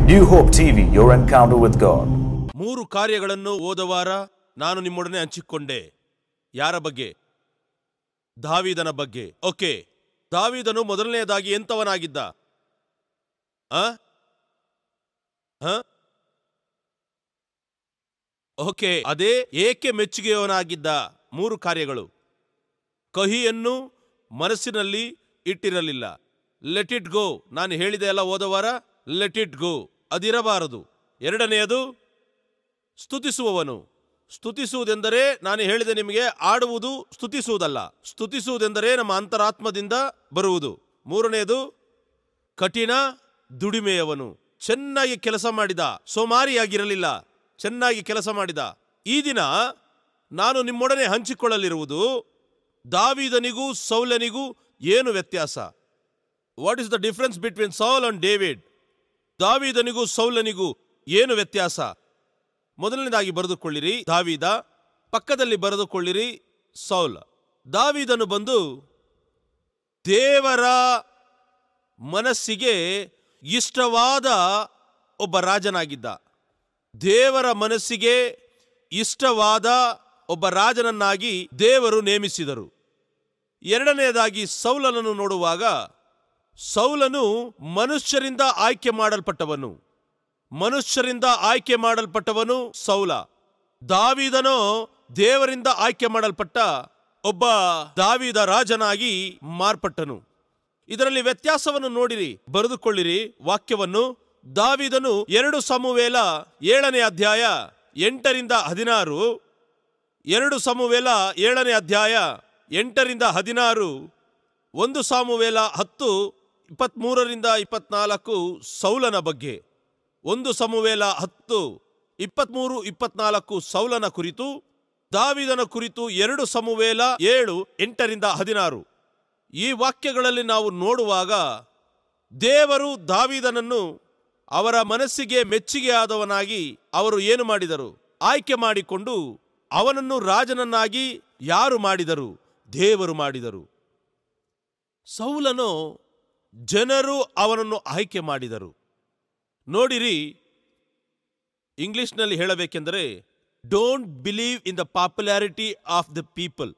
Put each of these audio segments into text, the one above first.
New Hope TV, your encounter with God. ಮೂರು ಕಾರ್ಯಗಳನ್ನು ಹೋದ ವಾರ ನಾನು ನಿಮ್ಮೊಡನೆ ಹಂಚಿಕೊಂಡೆ ಯಾರ ಬಗ್ಗೆ ದಾವಿದನ ಬಗ್ಗೆ ಓಕೆ ದಾವಿದನು ಮೊದಲನೆಯದಾಗಿ ಎಂತವನಾಗಿದ್ದ ಆ? ಆ? ಓಕೆ ಅದೇ ಏಕೆ ಮೆಚ್ಚುಗೆಯವನಾಗಿದ್ದ ಮೂರು ಕಾರ್ಯಗಳು ಕಹಿಯನ್ನು ಮನಸ್ಸಿನಲ್ಲಿ ಇಟ್ಟಿರಲಿಲ್ಲ ಲೆಟ್ ಇಟ್ ಗೋ ನಾನು ಹೇಳಿದೆ ಅಲ್ಲ ಹೋದ ವಾರ ಲೆಟ್ ಇಟ್ ಗೋ ಅದಿರಬಾರದು ಎರಡನೆಯದು ಸ್ತುತಿಸುವವನು ಸ್ತುತಿಸುವುದೆಂದರೆ ನಾನು ಹೇಳಿದೆ ನಿಮಗೆ ಆಡುವುದು ಸ್ತುತಿಸುವುದಲ್ಲ ಸ್ತುತಿಸುವುದೆಂದರೆ ನಮ್ಮ ಅಂತರಾತ್ಮದಿಂದ ಬರುವುದು ಮೂರನೆಯದು ಕಠಿಣ ದುಡಿಮೆಯವನು ಚೆನ್ನಾಗಿ ಕೆಲಸ ಮಾಡಿದ ಸೋಮಾರಿಯಾಗಿರಲಿಲ್ಲ ಚೆನ್ನಾಗಿ ಕೆಲಸ ಮಾಡಿದ ಈ ದಿನ ನಾನು ನಿಮ್ಮೊಡನೆ ಹಂಚಿಕೊಳ್ಳಲಿರುವುದು ದಾವಿದನಿಗೂ ಸೌಲನಿಗೂ ಏನು ವ್ಯತ್ಯಾಸ what is the difference between Saul and David ದಾವಿದನಿಗೂ ಸೌಲನಿಗೂ ಏನು ವ್ಯತ್ಯಾಸ ಮೊದಲನೇದಾಗಿ ಬರೆದುಕೊಳ್ಳಿರಿ ದಾವಿದ ಪಕ್ಕದಲ್ಲಿ ಬರೆದುಕೊಳ್ಳಿರಿ ಸೌಲ ದಾವಿದನು ಬಂದು ದೇವರ ಮನಸ್ಸಿಗೆ ಇಷ್ಟವಾದ ಒಬ್ಬ ರಾಜನಾಗಿದ್ದ ದೇವರ ಮನಸ್ಸಿಗೆ ಇಷ್ಟವಾದ ಒಬ್ಬ ರಾಜನನ್ನಾಗಿ ದೇವರು ನೇಮಿಸಿದರು ಎರಡನೆಯದಾಗಿ ಸೌಲನನ್ನು ನೋಡುವಾಗ ಸೌಲನು ಮನುಷ್ಯರಿಂದ ಆಯ್ಕೆ ಮಾಡಲ್ಪಟ್ಟವನು ಮನುಷ್ಯರಿಂದ ಆಯ್ಕೆ ಮಾಡಲ್ಪಟ್ಟವನು ಸೌಲ ದಾವಿದನೋ ದೇವರಿಂದ ಆಯ್ಕೆ ಮಾಡಲ್ಪಟ್ಟ ಒಬ್ಬ ದಾವಿದ ರಾಜನಾಗಿ ಮಾರ್ಪಟ್ಟನು ಇದರಲ್ಲಿ ವ್ಯತ್ಯಾಸವನ್ನು ನೋಡಿರಿ ಬರೆದುಕೊಳ್ಳಿರಿ ವಾಕ್ಯವನ್ನು ದಾವಿದನು ಎರಡು ಸಮುವೇಲ ಏಳನೇ ಅಧ್ಯಾಯ ಎಂಟರಿಂದ ಹದಿನಾರು ಎರಡು ಸಮುವೇಲ ಏಳನೇ ಅಧ್ಯಾಯ ಎಂಟರಿಂದ ಹದಿನಾರು ಒಂದು ಸಾಮುವೇಲ ಹತ್ತು ಇಪ್ಪತ್ಮೂರರಿಂದ ಇಪ್ಪತ್ನಾಲ್ಕು ಸೌಲನ ಬಗ್ಗೆ ಒಂದು ಸಮುವೇಲ ಹತ್ತು ಇಪ್ಪತ್ಮೂರು ಇಪ್ಪತ್ನಾಲ್ಕು ಸೌಲನ ಕುರಿತು ದಾವಿದನ ಕುರಿತು ಎರಡು ಸಮುವೇಲ ಏಳು ಎಂಟರಿಂದ ಹದಿನಾರು ಈ ವಾಕ್ಯಗಳಲ್ಲಿ ನಾವು ನೋಡುವಾಗ ದೇವರು ದಾವಿದನನ್ನು ಅವರ ಮನಸ್ಸಿಗೆ ಮೆಚ್ಚುಗೆಯಾದವನಾಗಿ ಅವರು ಏನು ಮಾಡಿದರು ಆಯ್ಕೆ ಮಾಡಿಕೊಂಡು ಅವನನ್ನು ರಾಜನನ್ನಾಗಿ ಯಾರು ಮಾಡಿದರು ದೇವರು ಮಾಡಿದರು ಸೌಲನು ಜನರು ಅವನನ್ನು ಆಯ್ಕೆ ಮಾಡಿದರು ನೋಡಿರಿ ಇಂಗ್ಲಿಷ್ನಲ್ಲಿ ಹೇಳಬೇಕೆಂದರೆ don't believe in the popularity of the people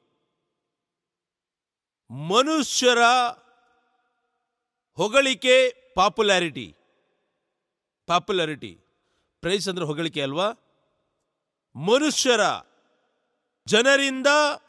ಮನುಷ್ಯರ ಹೊಗಳಿಕೆ ಪಾಪ್ಯುಲಾರಿಟಿ ಪಾಪ್ಯುಲಾರಿಟಿ ಪ್ರೈಸ್ ಅಂದ್ರೆ ಹೊಗಳಿಕೆ ಅಲ್ವಾ ಮನುಷ್ಯರ ಜನರಿಂದ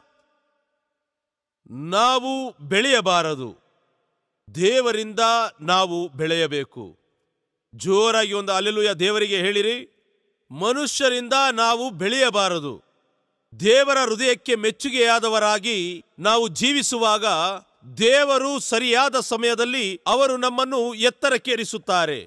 ನಾವು ಬೆಳೆಯಬಾರದು ದೇವರಿಂದ ನಾವು ಬೆಳೆಯಬೇಕು ಜೋರಾಗಿ ಒಂದು ಅಲ್ಲೆಲುಯ ದೇವರಿಗೆ ಹೇಳಿರಿ ಮನುಷ್ಯರಿಂದ ನಾವು ಬೆಳೆಯಬಾರದು ದೇವರ ಹೃದಯಕ್ಕೆ ಮೆಚ್ಚುಗೆಯಾದವರಾಗಿ ನಾವು ಜೀವಿಸುವಾಗ ದೇವರು ಸರಿಯಾದ ಸಮಯದಲ್ಲಿ ಅವರು ನಮ್ಮನ್ನು ಎತ್ತರಕ್ಕೇರಿಸುತ್ತಾರೆ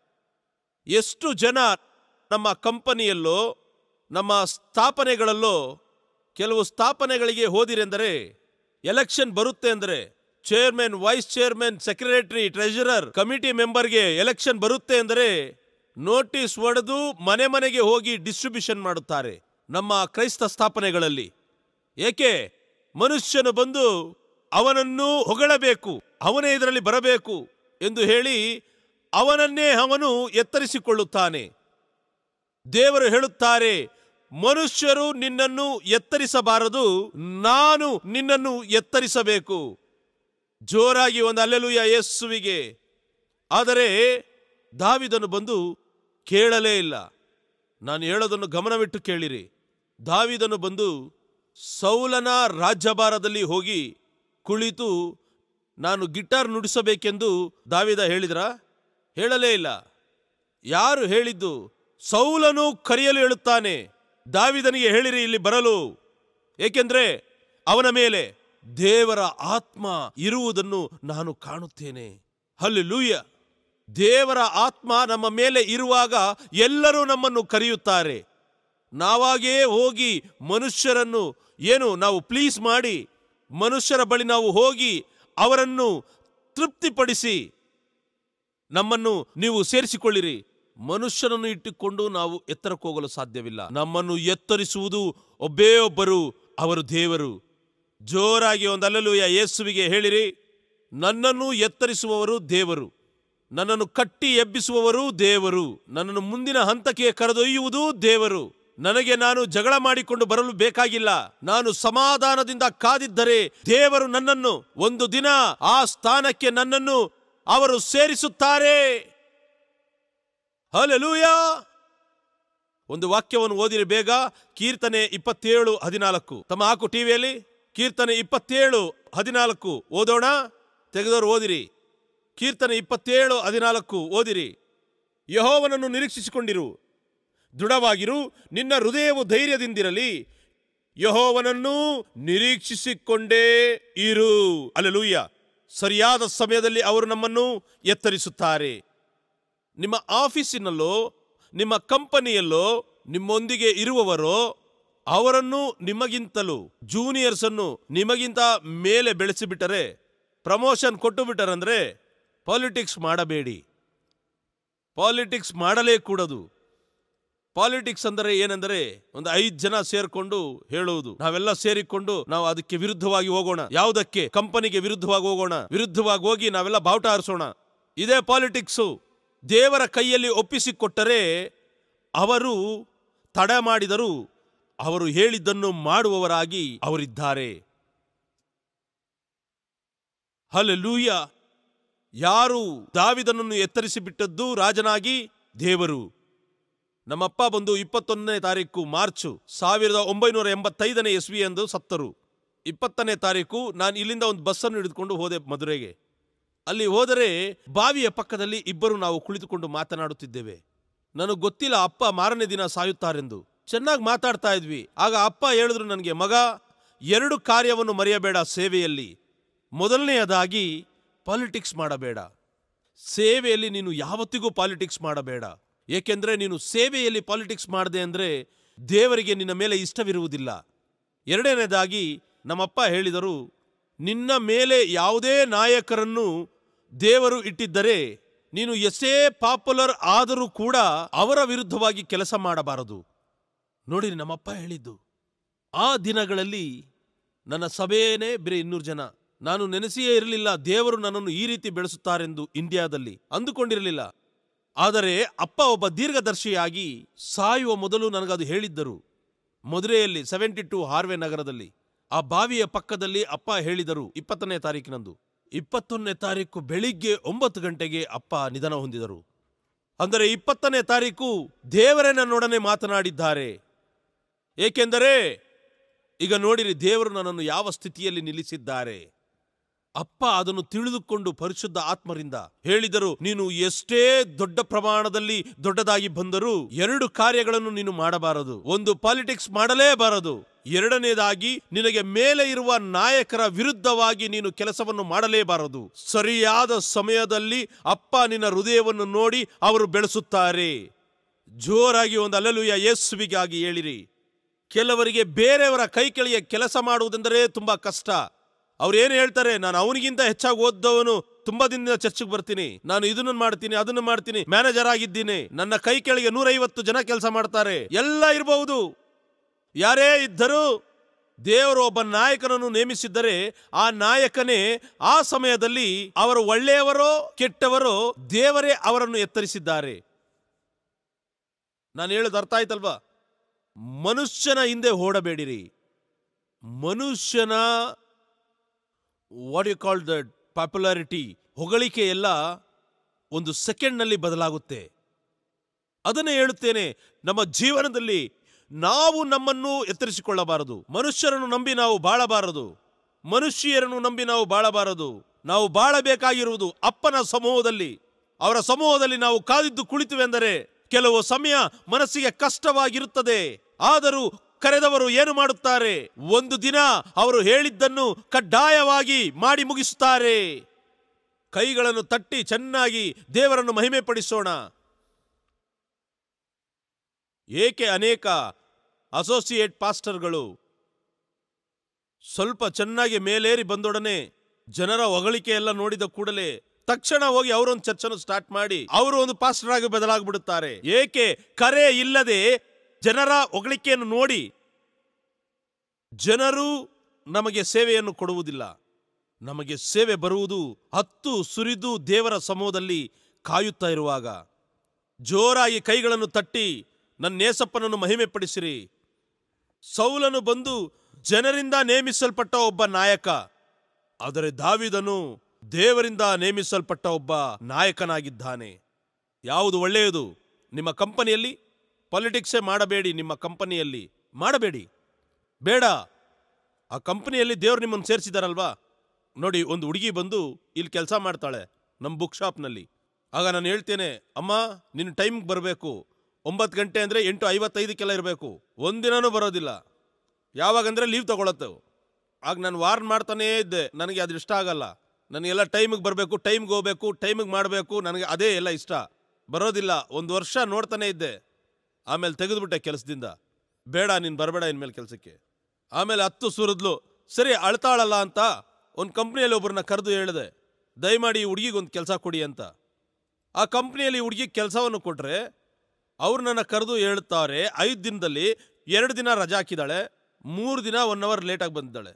ಎಷ್ಟು ಜನ ನಮ್ಮ ಕಂಪನಿಯಲ್ಲೋ ನಮ್ಮ ಸ್ಥಾಪನೆಗಳಲ್ಲೋ ಕೆಲವು ಸ್ಥಾಪನೆಗಳಿಗೆ ಹೋದಿರೆಂದರೆ ಎಲೆಕ್ಷನ್ ಬರುತ್ತೆ ಅಂದರೆ chairman vice chairman secretary treasurer committee ಮೆಂಬರ್ಗೆ ಎಲೆಕ್ಷನ್ ಬರುತ್ತೆ ಅಂದರೆ ನೋಟಿಸ್ ಹೊಡೆದು ಮನೆ ಮನೆಗೆ ಹೋಗಿ ಡಿಸ್ಟ್ರಿಬ್ಯೂಷನ್ ಮಾಡುತ್ತಾರೆ ನಮ್ಮ ಕ್ರೈಸ್ತ ಸ್ಥಾಪನೆಗಳಲ್ಲಿ ಏಕೆ ಮನುಷ್ಯನು ಬಂದು ಅವನನ್ನು ಹೊಗಳಬೇಕು ಅವನೇ ಇದರಲ್ಲಿ ಬರಬೇಕು ಎಂದು ಹೇಳಿ ಅವನನ್ನೇ ಅವನು ಎತ್ತರಿಸಿಕೊಳ್ಳುತ್ತಾನೆ ದೇವರು ಹೇಳುತ್ತಾರೆ ಮನುಷ್ಯರು ನಿನ್ನನ್ನು ಎತ್ತರಿಸಬಾರದು ನಾನು ನಿನ್ನನ್ನು ಎತ್ತರಿಸಬೇಕು ಜೋರಾಗಿ ಒಂದು ಅಲ್ಲೆಲುಯ ಯೇಸುವಿಗೆ ಆದರೆ ದಾವಿದನು ಬಂದು ಕೇಳಲೇ ಇಲ್ಲ ನಾನು ಹೇಳೋದನ್ನು ಗಮನವಿಟ್ಟು ಕೇಳಿರಿ ದಾವಿದನು ಬಂದು ಸೌಲನ ರಾಜ್ಯಭಾರದಲ್ಲಿ ಹೋಗಿ ಕುಳಿತು ನಾನು ಗಿಟಾರ್ ನುಡಿಸಬೇಕೆಂದು ದಾವಿದ ಹೇಳಿದ್ರ ಹೇಳಲೇ ಇಲ್ಲ ಯಾರು ಹೇಳಿದ್ದು ಸೌಲನು ಕರೆಯಲು ಹೇಳುತ್ತಾನೆ ದಾವಿದನಿಗೆ ಹೇಳಿರಿ ಇಲ್ಲಿ ಬರಲು ಏಕೆಂದ್ರೆ ಅವನ ಮೇಲೆ ದೇವರ ಆತ್ಮ ಇರುವುದನ್ನು ನಾನು ಕಾಣುತ್ತೇನೆ ಅಲ್ಲಿ ಲೂಯ ದೇವರ ಆತ್ಮ ನಮ್ಮ ಮೇಲೆ ಇರುವಾಗ ಎಲ್ಲರೂ ನಮ್ಮನ್ನು ಕರೆಯುತ್ತಾರೆ ನಾವಾಗೇ ಹೋಗಿ ಮನುಷ್ಯರನ್ನು ಏನು ನಾವು ಪ್ಲೀಸ್ ಮಾಡಿ ಮನುಷ್ಯರ ಬಳಿ ನಾವು ಹೋಗಿ ಅವರನ್ನು ತೃಪ್ತಿಪಡಿಸಿ ನಮ್ಮನ್ನು ನೀವು ಸೇರಿಸಿಕೊಳ್ಳಿರಿ ಮನುಷ್ಯನನ್ನು ಇಟ್ಟುಕೊಂಡು ನಾವು ಎತ್ತರಕ್ಕೆ ಹೋಗಲು ಸಾಧ್ಯವಿಲ್ಲ ನಮ್ಮನ್ನು ಎತ್ತರಿಸುವುದು ಒಬ್ಬೇ ಒಬ್ಬರು ಅವರು ದೇವರು ಜೋರಾಗಿ ಒಂದಲ್ಲೂ ಯೇಸುವಿಗೆ ಹೇಳಿರಿ ನನ್ನನ್ನು ಎತ್ತರಿಸುವವರು ದೇವರು ನನ್ನನ್ನು ಕಟ್ಟಿ ಎಬ್ಬಿಸುವವರು ದೇವರು ನನ್ನನ್ನು ಮುಂದಿನ ಹಂತಕ್ಕೆ ಕರೆದೊಯ್ಯುವುದು ದೇವರು ನನಗೆ ನಾನು ಜಗಳ ಮಾಡಿಕೊಂಡು ಬರಲು ಬೇಕಾಗಿಲ್ಲ ನಾನು ಸಮಾಧಾನದಿಂದ ಕಾದಿದ್ದರೆ ದೇವರು ನನ್ನನ್ನು ಒಂದು ದಿನ ಆ ಸ್ಥಾನಕ್ಕೆ ನನ್ನನ್ನು ಅವರು ಸೇರಿಸುತ್ತಾರೆ ಹಲಲೂಯ ಒಂದು ವಾಕ್ಯವನ್ನು ಓದಿರಿ ಬೇಗ ಕೀರ್ತನೆ ಇಪ್ಪತ್ತೇಳು ಹದಿನಾಲ್ಕು ತಮ್ಮ ಹಾಕು ಟಿವಿಯಲ್ಲಿ ಕೀರ್ತನೆ ಇಪ್ಪತ್ತೇಳು ಹದಿನಾಲ್ಕು ಓದೋಣ ತೆಗೆದವರು ಓದಿರಿ ಕೀರ್ತನೆ ಇಪ್ಪತ್ತೇಳು ಹದಿನಾಲ್ಕು ಓದಿರಿ ಯಹೋವನನ್ನು ನಿರೀಕ್ಷಿಸಿಕೊಂಡಿರು ದೃಢವಾಗಿರು ನಿನ್ನ ಹೃದಯವು ಧೈರ್ಯದಿಂದಿರಲಿ ಯಹೋವನನ್ನು ನಿರೀಕ್ಷಿಸಿಕೊಂಡೇ ಇರು ಅಲ್ಲಲೂಯ್ಯ ಸರಿಯಾದ ಸಮಯದಲ್ಲಿ ಅವರು ನಮ್ಮನ್ನು ಎತ್ತರಿಸುತ್ತಾರೆ ನಿಮ್ಮ ಆಫೀಸಿನಲ್ಲೋ ನಿಮ್ಮ ಕಂಪನಿಯಲ್ಲೋ ನಿಮ್ಮೊಂದಿಗೆ ಇರುವವರೋ ಅವರನ್ನು ನಿಮಗಿಂತಲೂ ಜೂನಿಯರ್ಸ್ ಅನ್ನು ನಿಮಗಿಂತ ಮೇಲೆ ಬೆಳೆಸಿಬಿಟ್ಟರೆ ಪ್ರಮೋಷನ್ ಕೊಟ್ಟು ಬಿಟ್ಟರಂದ್ರೆ ಪಾಲಿಟಿಕ್ಸ್ ಮಾಡಬೇಡಿ ಪಾಲಿಟಿಕ್ಸ್ ಮಾಡಲೇ ಕೂಡದು ಪಾಲಿಟಿಕ್ಸ್ ಅಂದರೆ ಏನೆಂದರೆ ಒಂದು ಐದು ಜನ ಸೇರ್ಕೊಂಡು ಹೇಳುವುದು ನಾವೆಲ್ಲ ಸೇರಿಕೊಂಡು ನಾವು ಅದಕ್ಕೆ ವಿರುದ್ಧವಾಗಿ ಹೋಗೋಣ ಯಾವುದಕ್ಕೆ ಕಂಪನಿಗೆ ವಿರುದ್ಧವಾಗಿ ಹೋಗೋಣ ವಿರುದ್ಧವಾಗಿ ಹೋಗಿ ನಾವೆಲ್ಲ ಬಾವುಟ ಹಾರಿಸೋಣ ಇದೇ ಪಾಲಿಟಿಕ್ಸು ದೇವರ ಕೈಯಲ್ಲಿ ಒಪ್ಪಿಸಿಕೊಟ್ಟರೆ ಅವರು ತಡ ಮಾಡಿದರೂ ಅವರು ಹೇಳಿದ್ದನ್ನು ಮಾಡುವವರಾಗಿ ಅವರಿದ್ದಾರೆ ಹಲಲೂಯ ಯಾರು ದಾವಿದನನ್ನು ಎತ್ತರಿಸಿ ಬಿಟ್ಟದ್ದು ರಾಜನಾಗಿ ದೇವರು ನಮ್ಮಪ್ಪ ಬಂದು ಇಪ್ಪತ್ತೊಂದನೇ ತಾರೀಕು ಮಾರ್ಚ್ ಸಾವಿರದ ಒಂಬೈನೂರ ಎಂಬತ್ತೈದನೇ ಇಸ್ವಿ ಎಂದು ಸತ್ತರು ಇಪ್ಪತ್ತನೇ ತಾರೀಕು ನಾನು ಇಲ್ಲಿಂದ ಒಂದು ಬಸ್ಸನ್ನು ಹಿಡಿದುಕೊಂಡು ಹೋದೆ ಮಧುರೆಗೆ ಅಲ್ಲಿ ಹೋದರೆ ಬಾವಿಯ ಪಕ್ಕದಲ್ಲಿ ಇಬ್ಬರು ನಾವು ಕುಳಿತುಕೊಂಡು ಮಾತನಾಡುತ್ತಿದ್ದೇವೆ ನನಗೆ ಗೊತ್ತಿಲ್ಲ ಅಪ್ಪ ಮಾರನೇ ದಿನ ಸಾಯುತ್ತಾರೆಂದು ಚೆನ್ನಾಗಿ ಮಾತಾಡ್ತಾ ಇದ್ವಿ ಆಗ ಅಪ್ಪ ಹೇಳಿದ್ರು ನನಗೆ ಮಗ ಎರಡು ಕಾರ್ಯವನ್ನು ಮರೆಯಬೇಡ ಸೇವೆಯಲ್ಲಿ ಮೊದಲನೆಯದಾಗಿ ಪಾಲಿಟಿಕ್ಸ್ ಮಾಡಬೇಡ ಸೇವೆಯಲ್ಲಿ ನೀನು ಯಾವತ್ತಿಗೂ ಪಾಲಿಟಿಕ್ಸ್ ಮಾಡಬೇಡ ಏಕೆಂದ್ರೆ ನೀನು ಸೇವೆಯಲ್ಲಿ ಪಾಲಿಟಿಕ್ಸ್ ಮಾಡದೆ ಅಂದ್ರೆ ದೇವರಿಗೆ ನಿನ್ನ ಮೇಲೆ ಇಷ್ಟವಿರುವುದಿಲ್ಲ ಎರಡನೇದಾಗಿ ನಮ್ಮಪ್ಪ ಹೇಳಿದರು ನಿನ್ನ ಮೇಲೆ ಯಾವುದೇ ನಾಯಕರನ್ನು ದೇವರು ಇಟ್ಟಿದ್ದರೆ ನೀನು ಎಷ್ಟೇ ಪಾಪ್ಯುಲರ್ ಆದರೂ ಕೂಡ ಅವರ ವಿರುದ್ಧವಾಗಿ ಕೆಲಸ ಮಾಡಬಾರದು ನೋಡಿರಿ ನಮ್ಮಪ್ಪ ಹೇಳಿದ್ದು ಆ ದಿನಗಳಲ್ಲಿ ನನ್ನ ಸಭೆಯೇ ಬೇರೆ ಇನ್ನೂರು ಜನ ನಾನು ನೆನೆಸಿಯೇ ಇರಲಿಲ್ಲ ದೇವರು ನನ್ನನ್ನು ಈ ರೀತಿ ಬೆಳೆಸುತ್ತಾರೆಂದು ಇಂಡಿಯಾದಲ್ಲಿ ಅಂದುಕೊಂಡಿರಲಿಲ್ಲ ಆದರೆ ಅಪ್ಪ ಒಬ್ಬ ದೀರ್ಘದರ್ಶಿಯಾಗಿ ಸಾಯುವ ಮೊದಲು ನನಗದು ಹೇಳಿದ್ದರು ಮದುರೆಯಲ್ಲಿ ಸೆವೆಂಟಿ ಟು ಹಾರ್ವೆ ನಗರದಲ್ಲಿ ಆ ಬಾವಿಯ ಪಕ್ಕದಲ್ಲಿ ಅಪ್ಪ ಹೇಳಿದರು ಇಪ್ಪತ್ತನೇ ತಾರೀಕಿನಂದು ಇಪ್ಪತ್ತೊಂದನೇ ತಾರೀಕು ಬೆಳಿಗ್ಗೆ ಒಂಬತ್ತು ಗಂಟೆಗೆ ಅಪ್ಪ ನಿಧನ ಹೊಂದಿದರು ಅಂದರೆ ಇಪ್ಪತ್ತನೇ ತಾರೀಕು ದೇವರೇ ನನ್ನೊಡನೆ ಮಾತನಾಡಿದ್ದಾರೆ ಏಕೆಂದರೆ ಈಗ ನೋಡಿರಿ ದೇವರು ನನ್ನನ್ನು ಯಾವ ಸ್ಥಿತಿಯಲ್ಲಿ ನಿಲ್ಲಿಸಿದ್ದಾರೆ ಅಪ್ಪ ಅದನ್ನು ತಿಳಿದುಕೊಂಡು ಪರಿಶುದ್ಧ ಆತ್ಮರಿಂದ ಹೇಳಿದರು ನೀನು ಎಷ್ಟೇ ದೊಡ್ಡ ಪ್ರಮಾಣದಲ್ಲಿ ದೊಡ್ಡದಾಗಿ ಬಂದರೂ ಎರಡು ಕಾರ್ಯಗಳನ್ನು ನೀನು ಮಾಡಬಾರದು ಒಂದು ಪಾಲಿಟಿಕ್ಸ್ ಮಾಡಲೇಬಾರದು ಎರಡನೇದಾಗಿ ನಿನಗೆ ಮೇಲೆ ಇರುವ ನಾಯಕರ ವಿರುದ್ಧವಾಗಿ ನೀನು ಕೆಲಸವನ್ನು ಮಾಡಲೇಬಾರದು ಸರಿಯಾದ ಸಮಯದಲ್ಲಿ ಅಪ್ಪ ನಿನ್ನ ಹೃದಯವನ್ನು ನೋಡಿ ಅವರು ಬೆಳೆಸುತ್ತಾರೆ ಜೋರಾಗಿ ಒಂದು ಅಲ್ಲಲುಯ ಯೇಸುವಿಗಾಗಿ ಹೇಳಿರಿ ಕೆಲವರಿಗೆ ಬೇರೆಯವರ ಕೈ ಕೆಳಗೆ ಕೆಲಸ ಮಾಡುವುದೆಂದರೆ ತುಂಬಾ ಕಷ್ಟ ಅವ್ರು ಏನು ಹೇಳ್ತಾರೆ ನಾನು ಅವನಿಗಿಂತ ಹೆಚ್ಚಾಗಿ ಓದ್ದವನು ತುಂಬಾ ದಿನದಿಂದ ಚರ್ಚೆಗೆ ಬರ್ತೀನಿ ನಾನು ಇದನ್ನು ಮಾಡ್ತೀನಿ ಅದನ್ನು ಮಾಡ್ತೀನಿ ಮ್ಯಾನೇಜರ್ ಆಗಿದ್ದೀನಿ ನನ್ನ ಕೈ ಕೆಳಗೆ ನೂರೈವತ್ತು ಜನ ಕೆಲಸ ಮಾಡ್ತಾರೆ ಎಲ್ಲ ಇರಬಹುದು ಯಾರೇ ಇದ್ದರೂ ದೇವರು ಒಬ್ಬ ನಾಯಕನನ್ನು ನೇಮಿಸಿದ್ದರೆ ಆ ನಾಯಕನೇ ಆ ಸಮಯದಲ್ಲಿ ಅವರು ಒಳ್ಳೆಯವರೋ ಕೆಟ್ಟವರೋ ದೇವರೇ ಅವರನ್ನು ಎತ್ತರಿಸಿದ್ದಾರೆ ನಾನು ಹೇಳೋದು ಅರ್ಥ ಆಯ್ತಲ್ವಾ ಮನುಷ್ಯನ ಹಿಂದೆ ಓಡಬೇಡಿರಿ ಮನುಷ್ಯನ what you call the popularity ಹೊಗಳಿಕೆ ಎಲ್ಲ ಒಂದು ಸೆಕೆಂಡ್ನಲ್ಲಿ ಬದಲಾಗುತ್ತೆ ಅದನ್ನೇ ಹೇಳುತ್ತೇನೆ ನಮ್ಮ ಜೀವನದಲ್ಲಿ ನಾವು ನಮ್ಮನ್ನು ಎತ್ತರಿಸಿಕೊಳ್ಳಬಾರದು ಮನುಷ್ಯರನ್ನು ನಂಬಿ ನಾವು ಬಾಳಬಾರದು ಮನುಷ್ಯರನ್ನು ನಂಬಿ ನಾವು ಬಾಳಬಾರದು ನಾವು ಬಾಳಬೇಕಾಗಿರುವುದು ಅಪ್ಪನ ಸಮೂಹದಲ್ಲಿ ಅವರ ಸಮೂಹದಲ್ಲಿ ನಾವು ಕಾದಿದ್ದು ಕುಳಿತುವೆಂದರೆ ಕೆಲವು ಸಮಯ ಮನಸ್ಸಿಗೆ ಕಷ್ಟವಾಗಿರುತ್ತದೆ ಆದರೂ ಕರೆದವರು ಏನು ಮಾಡುತ್ತಾರೆ ಒಂದು ದಿನ ಅವರು ಹೇಳಿದ್ದನ್ನು ಕಡ್ಡಾಯವಾಗಿ ಮಾಡಿ ಮುಗಿಸುತ್ತಾರೆ ಕೈಗಳನ್ನು ತಟ್ಟಿ ಚೆನ್ನಾಗಿ ದೇವರನ್ನು ಮಹಿಮೆ ಪಡಿಸೋಣ ಏಕೆ ಅನೇಕ ಅಸೋಸಿಯೇಟ್ ಪಾಸ್ಟರ್ಗಳು ಸ್ವಲ್ಪ ಚೆನ್ನಾಗಿ ಮೇಲೇರಿ ಬಂದೊಡನೆ ಜನರ ಹೊಗಳಿಕೆ ಎಲ್ಲ ನೋಡಿದ ಕೂಡಲೇ ತಕ್ಷಣ ಹೋಗಿ ಅವರೊಂದು ಚರ್ಚನ್ನು ಸ್ಟಾರ್ಟ್ ಮಾಡಿ ಅವರು ಒಂದು ಪಾಸ್ಟರ್ ಆಗಿ ಬದಲಾಗ್ಬಿಡುತ್ತಾರೆ ಏಕೆ ಕರೆ ಇಲ್ಲದೆ ಜನರ ಹೊಗಳಿಕೆಯನ್ನು ನೋಡಿ ಜನರು ನಮಗೆ ಸೇವೆಯನ್ನು ಕೊಡುವುದಿಲ್ಲ ನಮಗೆ ಸೇವೆ ಬರುವುದು ಹತ್ತು ಸುರಿದು ದೇವರ ಸಮೂಹದಲ್ಲಿ ಕಾಯುತ್ತಾ ಇರುವಾಗ ಜೋರಾಗಿ ಕೈಗಳನ್ನು ತಟ್ಟಿ ನನ್ನ ನೇಸಪ್ಪನನ್ನು ಮಹಿಮೆ ಪಡಿಸಿರಿ ಸೌಲನು ಬಂದು ಜನರಿಂದ ನೇಮಿಸಲ್ಪಟ್ಟ ಒಬ್ಬ ನಾಯಕ ಆದರೆ ದಾವಿದನು ದೇವರಿಂದ ನೇಮಿಸಲ್ಪಟ್ಟ ಒಬ್ಬ ನಾಯಕನಾಗಿದ್ದಾನೆ ಯಾವುದು ಒಳ್ಳೆಯದು ನಿಮ್ಮ ಕಂಪನಿಯಲ್ಲಿ ಪಾಲಿಟಿಕ್ಸೇ ಮಾಡಬೇಡಿ ನಿಮ್ಮ ಕಂಪನಿಯಲ್ಲಿ ಮಾಡಬೇಡಿ ಬೇಡ ಆ ಕಂಪನಿಯಲ್ಲಿ ದೇವ್ರು ನಿಮ್ಮನ್ನು ಸೇರಿಸಿದಾರಲ್ವಾ ನೋಡಿ ಒಂದು ಹುಡುಗಿ ಬಂದು ಇಲ್ಲಿ ಕೆಲಸ ಮಾಡ್ತಾಳೆ ನಮ್ಮ ಬುಕ್ ಶಾಪ್ನಲ್ಲಿ ಆಗ ನಾನು ಹೇಳ್ತೇನೆ ಅಮ್ಮ ನಿನ್ನ ಟೈಮ್ಗೆ ಬರಬೇಕು ಒಂಬತ್ತು ಗಂಟೆ ಅಂದರೆ ಎಂಟು ಐವತ್ತೈದಕ್ಕೆಲ್ಲ ಇರಬೇಕು ಒಂದಿನನೂ ಬರೋದಿಲ್ಲ ಯಾವಾಗಂದ್ರೆ ಲೀವ್ ತಗೊಳತ್ತೆ ಆಗ ನಾನು ವಾರ್ನ್ ಮಾಡ್ತಾನೇ ಇದ್ದೆ ನನಗೆ ಅದು ಇಷ್ಟ ಆಗಲ್ಲ ನನಗೆಲ್ಲ ಟೈಮಿಗೆ ಬರಬೇಕು ಟೈಮ್ಗೆ ಹೋಗ್ಬೇಕು ಟೈಮಿಗೆ ಮಾಡಬೇಕು ನನಗೆ ಅದೇ ಎಲ್ಲ ಇಷ್ಟ ಬರೋದಿಲ್ಲ ಒಂದು ವರ್ಷ ನೋಡ್ತಾನೆ ಇದ್ದೆ ಆಮೇಲೆ ತೆಗೆದುಬಿಟ್ಟೆ ಕೆಲಸದಿಂದ ಬೇಡ ನೀನು ಬರಬೇಡ ಇನ್ಮೇಲೆ ಕೆಲಸಕ್ಕೆ ಆಮೇಲೆ ಹತ್ತು ಸುರಿದ್ಲು ಸರಿ ಅಳ್ತಾಳಲ್ಲ ಅಂತ ಒಂದು ಕಂಪ್ನಿಯಲ್ಲಿ ಒಬ್ಬರನ್ನ ಕರೆದು ಹೇಳಿದೆ ದಯಮಾಡಿ ಈ ಹುಡುಗಿಗೆ ಒಂದು ಕೆಲಸ ಕೊಡಿ ಅಂತ ಆ ಕಂಪ್ನಿಯಲ್ಲಿ ಹುಡುಗಿ ಕೆಲಸವನ್ನು ಕೊಟ್ಟರೆ ಅವ್ರು ನನ್ನ ಕರೆದು ಹೇಳ್ತಾರೆ ಐದು ದಿನದಲ್ಲಿ ಎರಡು ದಿನ ರಜಾ ಹಾಕಿದಾಳೆ ಮೂರು ದಿನ ಒನ್ ಅವರ್ ಲೇಟಾಗಿ ಬಂದಿದ್ದಾಳೆ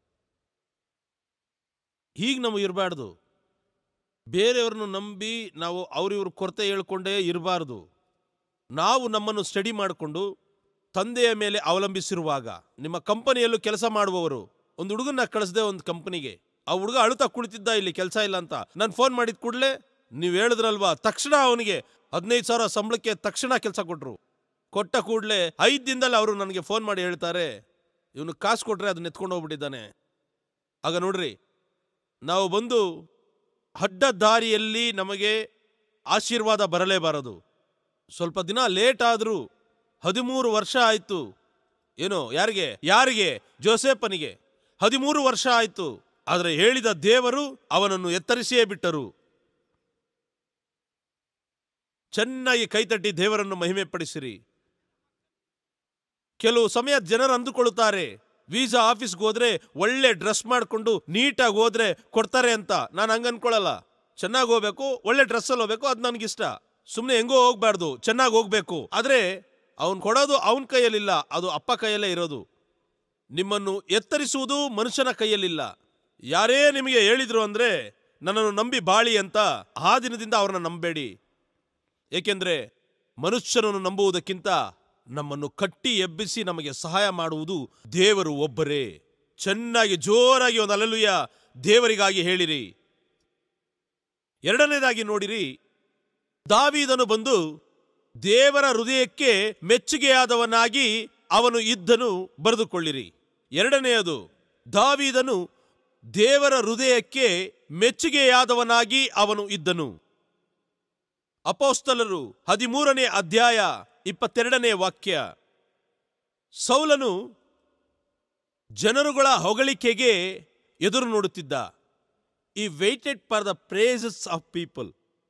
ಹೀಗೆ ನಾವು ಇರಬಾರ್ದು ಬೇರೆಯವ್ರನ್ನು ನಂಬಿ ನಾವು ಅವ್ರಿವ್ರ ಕೊರತೆ ಹೇಳ್ಕೊಂಡೇ ಇರಬಾರ್ದು ನಾವು ನಮ್ಮನ್ನು ಸ್ಟಡಿ ಮಾಡಿಕೊಂಡು ತಂದೆಯ ಮೇಲೆ ಅವಲಂಬಿಸಿರುವಾಗ ನಿಮ್ಮ ಕಂಪನಿಯಲ್ಲೂ ಕೆಲಸ ಮಾಡುವವರು ಒಂದು ಹುಡುಗನ್ನ ಕಳಿಸ್ದೆ ಒಂದು ಕಂಪನಿಗೆ ಆ ಹುಡುಗ ಅಳುತ್ತಾ ಕುಳಿತಿದ್ದ ಇಲ್ಲಿ ಕೆಲಸ ಇಲ್ಲ ಅಂತ ನಾನು ಫೋನ್ ಮಾಡಿದ ಕೂಡಲೇ ನೀವು ಹೇಳಿದ್ರಲ್ವಾ ತಕ್ಷಣ ಅವನಿಗೆ ಹದಿನೈದು ಸಾವಿರ ಸಂಬಳಕ್ಕೆ ತಕ್ಷಣ ಕೆಲಸ ಕೊಟ್ರು ಕೊಟ್ಟ ಕೂಡಲೇ ಐದು ದಿನದಲ್ಲಿ ಅವರು ನನಗೆ ಫೋನ್ ಮಾಡಿ ಹೇಳ್ತಾರೆ ಇವನು ಕಾಸು ಕೊಟ್ರೆ ಅದನ್ನ ಎತ್ಕೊಂಡು ಹೋಗ್ಬಿಟ್ಟಿದ್ದಾನೆ ಆಗ ನೋಡ್ರಿ ನಾವು ಬಂದು ಅಡ್ಡ ದಾರಿಯಲ್ಲಿ ನಮಗೆ ಆಶೀರ್ವಾದ ಬರಲೇಬಾರದು ಸ್ವಲ್ಪ ದಿನ ಲೇಟ್ ಆದರೂ ಹದಿಮೂರು ವರ್ಷ ಆಯಿತು ಏನು ಯಾರಿಗೆ ಯಾರಿಗೆ ಜೋಸೆಫನಿಗೆ ಹದಿಮೂರು ವರ್ಷ ಆಯಿತು ಆದರೆ ಹೇಳಿದ ದೇವರು ಅವನನ್ನು ಎತ್ತರಿಸಿಯೇ ಬಿಟ್ಟರು ಚೆನ್ನಾಗಿ ಕೈತಟ್ಟಿ ದೇವರನ್ನು ಮಹಿಮೆ ಪಡಿಸಿರಿ ಕೆಲವು ಸಮಯ ಜನರು ಅಂದುಕೊಳ್ಳುತ್ತಾರೆ ವೀಸಾ ಆಫೀಸ್ಗೆ ಹೋದ್ರೆ ಒಳ್ಳೆ ಡ್ರೆಸ್ ಮಾಡಿಕೊಂಡು ನೀಟಾಗಿ ಹೋದ್ರೆ ಕೊಡ್ತಾರೆ ಅಂತ ನಾನು ಹಂಗ ಅನ್ಕೊಳ್ಳಲ್ಲ ಚೆನ್ನಾಗಿ ಹೋಗ್ಬೇಕು ಒಳ್ಳೆ ಡ್ರೆಸ್ಸಲ್ಲಿ ಹೋಗ್ಬೇಕು ಅದು ನನಗಿಷ್ಟ ಸುಮ್ಮನೆ ಹೆಂಗೋ ಹೋಗ್ಬಾರ್ದು ಚೆನ್ನಾಗಿ ಹೋಗ್ಬೇಕು ಆದ್ರೆ ಅವನು ಕೊಡೋದು ಅವನ ಕೈಯಲ್ಲಿಲ್ಲ ಅದು ಅಪ್ಪ ಕೈಯಲ್ಲೇ ಇರೋದು ನಿಮ್ಮನ್ನು ಎತ್ತರಿಸುವುದು ಮನುಷ್ಯನ ಕೈಯಲ್ಲಿಲ್ಲ ಯಾರೇ ನಿಮಗೆ ಹೇಳಿದ್ರು ಅಂದ್ರೆ ನನ್ನನ್ನು ನಂಬಿ ಬಾಳಿ ಅಂತ ಆ ದಿನದಿಂದ ಅವ್ರನ್ನ ನಂಬೇಡಿ ಏಕೆಂದ್ರೆ ಮನುಷ್ಯನನ್ನು ನಂಬುವುದಕ್ಕಿಂತ ನಮ್ಮನ್ನು ಕಟ್ಟಿ ಎಬ್ಬಿಸಿ ನಮಗೆ ಸಹಾಯ ಮಾಡುವುದು ದೇವರು ಒಬ್ಬರೇ ಚೆನ್ನಾಗಿ ಜೋರಾಗಿ ಒಂದು ಅಲಲುಯ ದೇವರಿಗಾಗಿ ಹೇಳಿರಿ ಎರಡನೇದಾಗಿ ನೋಡಿರಿ ದಾವೀದನು ಬಂದು ದೇವರ ಹೃದಯಕ್ಕೆ ಮೆಚ್ಚುಗೆಯಾದವನಾಗಿ ಅವನು ಇದ್ದನು ಬರೆದುಕೊಳ್ಳಿರಿ ಎರಡನೆಯದು ದಾವೀದನು ದೇವರ ಹೃದಯಕ್ಕೆ ಮೆಚ್ಚುಗೆಯಾದವನಾಗಿ ಅವನು ಇದ್ದನು ಅಪೋಸ್ತಲರು ಹದಿಮೂರನೇ ಅಧ್ಯಾಯ ಇಪ್ಪತ್ತೆರಡನೇ ವಾಕ್ಯ ಸೌಲನು ಜನರುಗಳ ಹೊಗಳಿಕೆಗೆ ಎದುರು ನೋಡುತ್ತಿದ್ದ ಈ waited for the praises of people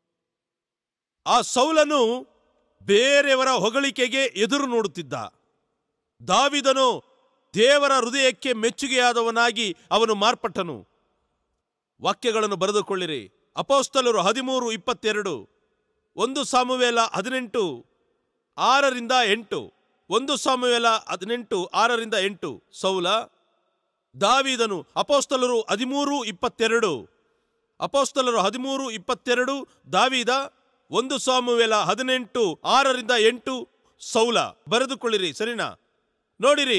ಆ ಸೌಲನು ಬೇರೆಯವರ ಹೊಗಳಿಕೆಗೆ ಎದುರು ನೋಡುತ್ತಿದ್ದ ದಾವಿದನು ದೇವರ ಹೃದಯಕ್ಕೆ ಮೆಚ್ಚುಗೆಯಾದವನಾಗಿ ಅವನು ಮಾರ್ಪಟ್ಟನು ವಾಕ್ಯಗಳನ್ನು ಬರೆದುಕೊಳ್ಳಿರಿ ಅಪೋಸ್ತಲರು ಹದಿಮೂರು ಇಪ್ಪತ್ತೆರಡು ಒಂದು ಸಾಮುವೇಲ ಹದಿನೆಂಟು ಆರರಿಂದ ಎಂಟು ಒಂದು ಸಾಮುವೇಲ ಹದಿನೆಂಟು ಆರರಿಂದ ಎಂಟು ಸೌಲ ದಾವಿದನು ಅಪೋಸ್ತಲರು ಹದಿಮೂರು ಇಪ್ಪತ್ತೆರಡು ಅಪೋಸ್ತಲರು ಹದಿಮೂರು ಇಪ್ಪತ್ತೆರಡು ದಾವಿದ ಒಂದು ಸಾಮುವೇಲ ಹದಿನೆಂಟು ಆರರಿಂದ ಎಂಟು ಸೌಲ ಬರೆದುಕೊಳ್ಳಿರಿ ಸರಿನಾ ನೋಡಿರಿ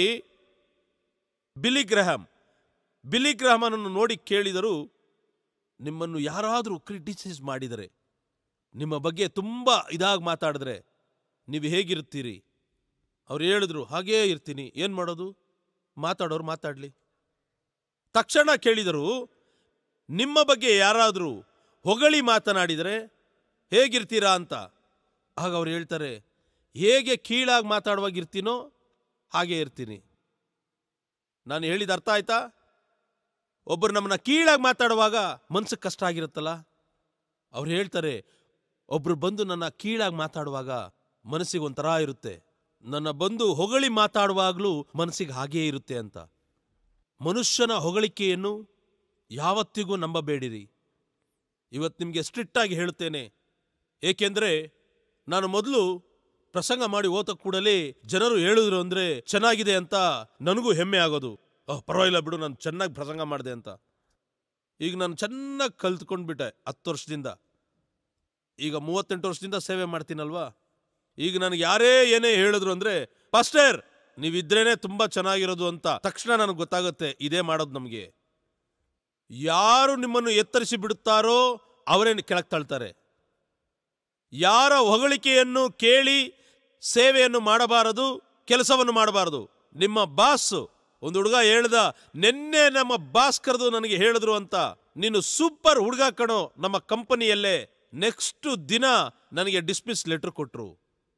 ಬಿಲಿ ಗ್ರಹಂ ಬಿಲಿ ಗ್ರಹಮನನ್ನು ನೋಡಿ ಕೇಳಿದರು ನಿಮ್ಮನ್ನು ಯಾರಾದರೂ ಕ್ರಿಟಿಸೈಸ್ ಮಾಡಿದರೆ ನಿಮ್ಮ ಬಗ್ಗೆ ತುಂಬ ಇದಾಗಿ ಮಾತಾಡಿದ್ರೆ ನೀವು ಹೇಗಿರ್ತೀರಿ ಅವ್ರು ಹೇಳಿದ್ರು ಹಾಗೇ ಇರ್ತೀನಿ ಏನು ಮಾಡೋದು ಮಾತಾಡೋರು ಮಾತಾಡಲಿ ತಕ್ಷಣ ಕೇಳಿದರು ನಿಮ್ಮ ಬಗ್ಗೆ ಯಾರಾದರೂ ಹೊಗಳಿ ಮಾತನಾಡಿದರೆ ಹೇಗಿರ್ತೀರಾ ಅಂತ ಆಗ ಅವ್ರು ಹೇಳ್ತಾರೆ ಹೇಗೆ ಕೀಳಾಗಿ ಮಾತಾಡುವಾಗ ಇರ್ತೀನೋ ಹಾಗೆ ಇರ್ತೀನಿ ನಾನು ಹೇಳಿದ ಅರ್ಥ ಆಯ್ತಾ ಒಬ್ಬರು ನಮ್ಮನ್ನ ಕೀಳಾಗಿ ಮಾತಾಡುವಾಗ ಮನ್ಸಿಗೆ ಕಷ್ಟ ಆಗಿರುತ್ತಲ್ಲ ಅವ್ರು ಹೇಳ್ತಾರೆ ಒಬ್ರು ಬಂದು ನನ್ನ ಕೀಳಾಗಿ ಮಾತಾಡುವಾಗ ಮನಸ್ಸಿಗೆ ಒಂಥರ ಇರುತ್ತೆ ನನ್ನ ಬಂದು ಹೊಗಳಿ ಮಾತಾಡುವಾಗಲೂ ಮನಸ್ಸಿಗೆ ಹಾಗೇ ಇರುತ್ತೆ ಅಂತ ಮನುಷ್ಯನ ಹೊಗಳಿಕೆಯನ್ನು ಯಾವತ್ತಿಗೂ ನಂಬಬೇಡಿರಿ ಇವತ್ತು ನಿಮಗೆ ಸ್ಟ್ರಿಕ್ಟ್ ಆಗಿ ಹೇಳುತ್ತೇನೆ ಏಕೆಂದರೆ ನಾನು ಮೊದಲು ಪ್ರಸಂಗ ಮಾಡಿ ಓದ ಕೂಡಲೇ ಜನರು ಹೇಳಿದ್ರು ಅಂದ್ರೆ ಚೆನ್ನಾಗಿದೆ ಅಂತ ನನಗೂ ಹೆಮ್ಮೆ ಆಗೋದು ಓಹ್ ಪರವಾಗಿಲ್ಲ ಬಿಡು ನಾನು ಚೆನ್ನಾಗಿ ಪ್ರಸಂಗ ಮಾಡಿದೆ ಅಂತ ಈಗ ನಾನು ಚೆನ್ನಾಗಿ ಕಲ್ತ್ಕೊಂಡ್ಬಿಟ್ಟೆ ಹತ್ತು ವರ್ಷದಿಂದ ಈಗ ಮೂವತ್ತೆಂಟು ವರ್ಷದಿಂದ ಸೇವೆ ಮಾಡ್ತೀನಲ್ವಾ ಈಗ ನನಗೆ ಯಾರೇ ಏನೇ ಹೇಳಿದ್ರು ಅಂದ್ರೆ ಪಾಸ್ಟರ್ ನೀವಿದ್ರೇನೆ ತುಂಬಾ ಚೆನ್ನಾಗಿರೋದು ಅಂತ ತಕ್ಷಣ ನನಗೆ ಗೊತ್ತಾಗುತ್ತೆ ಇದೇ ಮಾಡೋದು ನಮಗೆ ಯಾರು ನಿಮ್ಮನ್ನು ಎತ್ತರಿಸಿ ಬಿಡುತ್ತಾರೋ ಅವರೇ ಕೆಳಗೆ ತಳ್ತಾರೆ ಯಾರ ಹೊಗಳಿಕೆಯನ್ನು ಕೇಳಿ ಸೇವೆಯನ್ನು ಮಾಡಬಾರದು ಕೆಲಸವನ್ನು ಮಾಡಬಾರದು ನಿಮ್ಮ ಬಾಸ್ ಒಂದು ಹುಡುಗ ಹೇಳ್ದ ನಿನ್ನೆ ನಮ್ಮ ಬಾಸ್ ಕರೆದು ನನಗೆ ಹೇಳಿದ್ರು ಅಂತ ನೀನು ಸೂಪರ್ ಹುಡುಗ ಕಣೋ ನಮ್ಮ ಕಂಪನಿಯಲ್ಲೇ ನೆಕ್ಸ್ಟ್ ದಿನ ನನಗೆ ಡಿಸ್ಮಿಸ್ ಲೆಟರ್ ಕೊಟ್ರು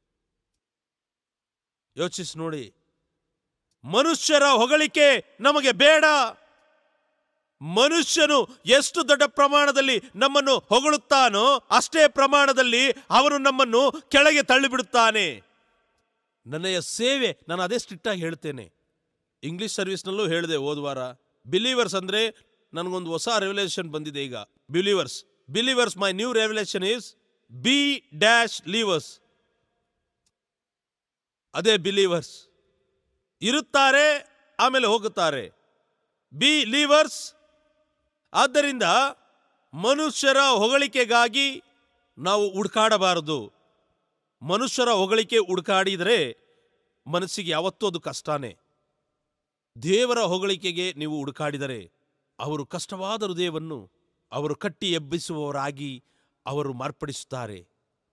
ಯೋಚಿಸಿ ನೋಡಿ ಮನುಷ್ಯರ ಹೊಗಳಿಕೆ ನಮಗೆ ಬೇಡ ಮನುಷ್ಯನು ಎಷ್ಟು ದೊಡ್ಡ ಪ್ರಮಾಣದಲ್ಲಿ ನಮ್ಮನ್ನು ಹೊಗಳುತ್ತಾನೋ ಅಷ್ಟೇ ಪ್ರಮಾಣದಲ್ಲಿ ಅವನು ನಮ್ಮನ್ನು ಕೆಳಗೆ ತಳ್ಳಿಬಿಡುತ್ತಾನೆ ನನ್ನಯ ಸೇವೆ ನಾನು ಅದೇ ಸ್ಟ್ರಿಕ್ಟ್ ಆಗಿ ಹೇಳ್ತೇನೆ ಇಂಗ್ಲಿಷ್ ಸರ್ವಿಸ್ನಲ್ಲೂ ಹೇಳಿದೆ ಹೋದ್ವಾರ ಬಿಲೀವರ್ಸ್ ಅಂದ್ರೆ ನನಗೊಂದು ಹೊಸ ರೆವಲ್ಯೂಷನ್ ಬಂದಿದೆ ಈಗ believers believers my new revolution is B dash leavers ಅದೇ ಬಿಲೀವರ್ಸ್ ಇರುತ್ತಾರೆ ಆಮೇಲೆ ಹೋಗುತ್ತಾರೆ ಬಿ ಲೀವರ್ಸ್ ಆದ್ದರಿಂದ ಮನುಷ್ಯರ ಹೊಗಳಿಕೆಗಾಗಿ ನಾವು ಹುಡುಕಾಡಬಾರದು ಮನುಷ್ಯರ ಹೊಗಳಿಕೆ ಹುಡುಕಾಡಿದರೆ ಮನಸ್ಸಿಗೆ ಯಾವತ್ತೂ ಅದು ಕಷ್ಟನೇ ದೇವರ ಹೊಗಳಿಕೆಗೆ ನೀವು ಹುಡುಕಾಡಿದರೆ ಅವರು ಕಷ್ಟವಾದ ಹೃದಯವನ್ನು ಅವರು ಕಟ್ಟಿ ಎಬ್ಬಿಸುವವರಾಗಿ ಅವರು ಮಾರ್ಪಡಿಸುತ್ತಾರೆ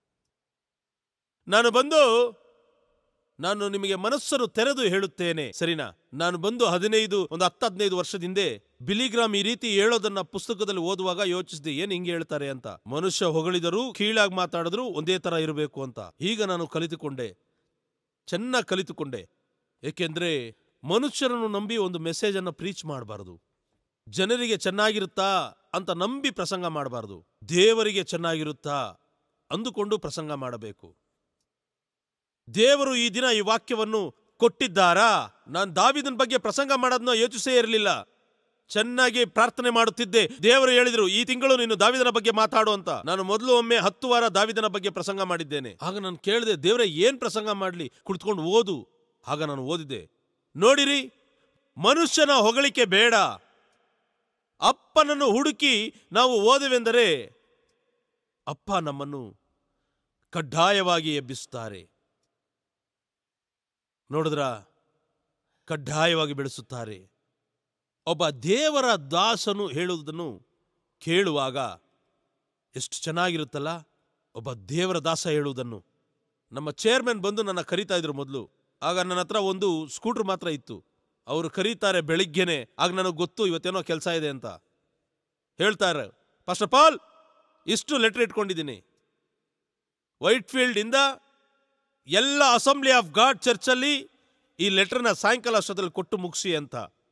ನಾನು ಬಂದು ನಾನು ನಿಮಗೆ ಮನಸ್ಸನ್ನು ತೆರೆದು ಹೇಳುತ್ತೇನೆ ಸರಿನಾ ನಾನು ಬಂದು ಹದಿನೈದು ಒಂದು ಹತ್ತು ಹದಿನೈದು ವರ್ಷದಿಂದ ಬಿಲಿಗ್ರಾಮ್ ಈ ರೀತಿ ಹೇಳೋದನ್ನ ಪುಸ್ತಕದಲ್ಲಿ ಓದುವಾಗ ಯೋಚಿಸಿದೆ ಏನ್ ಹಿಂಗೆ ಹೇಳ್ತಾರೆ ಅಂತ ಮನುಷ್ಯ ಹೊಗಳಿದರೂ ಕೀಳಾಗಿ ಮಾತಾಡಿದ್ರು ಒಂದೇ ತರ ಇರಬೇಕು ಅಂತ ಈಗ ನಾನು ಕಲಿತುಕೊಂಡೆ ಚೆನ್ನಾಗಿ ಕಲಿತುಕೊಂಡೆ ಏಕೆಂದ್ರೆ ಮನುಷ್ಯರನ್ನು ನಂಬಿ ಒಂದು ಮೆಸೇಜ್ ಅನ್ನು ಪ್ರೀಚ್ ಮಾಡಬಾರದು ಜನರಿಗೆ ಚೆನ್ನಾಗಿರುತ್ತಾ ಅಂತ ನಂಬಿ ಪ್ರಸಂಗ ಮಾಡಬಾರದು ದೇವರಿಗೆ ಚೆನ್ನಾಗಿರುತ್ತಾ ಅಂದುಕೊಂಡು ಪ್ರಸಂಗ ಮಾಡಬೇಕು ದೇವರು ಈ ದಿನ ಈ ವಾಕ್ಯವನ್ನು ಕೊಟ್ಟಿದ್ದಾರಾ ನಾನು ದಾವಿದನ ಬಗ್ಗೆ ಪ್ರಸಂಗ ಮಾಡೋದನ್ನ ಯೋಚಿಸೇ ಇರಲಿಲ್ಲ ಚೆನ್ನಾಗಿ ಪ್ರಾರ್ಥನೆ ಮಾಡುತ್ತಿದ್ದೆ ದೇವರು ಹೇಳಿದ್ರು ಈ ತಿಂಗಳು ನೀನು ದಾವಿದನ ಬಗ್ಗೆ ಮಾತಾಡು ಅಂತ ನಾನು ಮೊದಲು ಒಮ್ಮೆ ಹತ್ತು ವಾರ ದಾವಿದನ ಬಗ್ಗೆ ಪ್ರಸಂಗ ಮಾಡಿದ್ದೇನೆ ಆಗ ನಾನು ಕೇಳಿದೆ ದೇವರೇ ಏನ್ ಪ್ರಸಂಗ ಮಾಡಲಿ ಕುಳಿತುಕೊಂಡು ಓದು ಆಗ ನಾನು ಓದಿದೆ ನೋಡಿರಿ ಮನುಷ್ಯನ ಹೊಗಳಿಕೆ ಬೇಡ ಅಪ್ಪನನ್ನು ಹುಡುಕಿ ನಾವು ಓದುವೆಂದರೆ ಅಪ್ಪ ನಮ್ಮನ್ನು ಕಡ್ಡಾಯವಾಗಿ ಎಬ್ಬಿಸುತ್ತಾರೆ ನೋಡಿದ್ರ ಕಡ್ಡಾಯವಾಗಿ ಬೆಳೆಸುತ್ತಾರೆ ಒಬ್ಬ ದೇವರ ದಾಸನು ಹೇಳುವುದನ್ನು ಕೇಳುವಾಗ ಎಷ್ಟು ಚೆನ್ನಾಗಿರುತ್ತಲ್ಲ ಒಬ್ಬ ದೇವರ ದಾಸ ಹೇಳುವುದನ್ನು ನಮ್ಮ ಚೇರ್ಮನ್ ಬಂದು ನನ್ನ ಕರೀತಾ ಇದ್ರು ಮೊದಲು ಆಗ ನನ್ನ ಹತ್ರ ಒಂದು ಸ್ಕೂಟರ್ ಮಾತ್ರ ಇತ್ತು ಅವರು ಕರೀತಾರೆ ಬೆಳಿಗ್ಗೆನೆ ಆಗ ನನಗೆ ಗೊತ್ತು ಇವತ್ತೇನೋ ಕೆಲಸ ಇದೆ ಅಂತ ಹೇಳ್ತಾರೆ ಫಸ್ಟ್ ಆಫ್ ಆಲ್ ಇಷ್ಟು ಲೆಟರ್ ಇಟ್ಕೊಂಡಿದ್ದೀನಿ ವೈಟ್ ಫೀಲ್ಡ್ ಇಂದ ಎಲ್ಲ ಅಸೆಂಬ್ಲಿ ಆಫ್ ಗಾಡ್ ಚರ್ಚಲ್ಲಿ ಈ ಲೆಟರ್ನ ಸಾಯಂಕಾಲ ಅಷ್ಟೊತ್ತಲ್ಲಿ ಕೊಟ್ಟು ಮುಗಿಸಿ ಅಂತ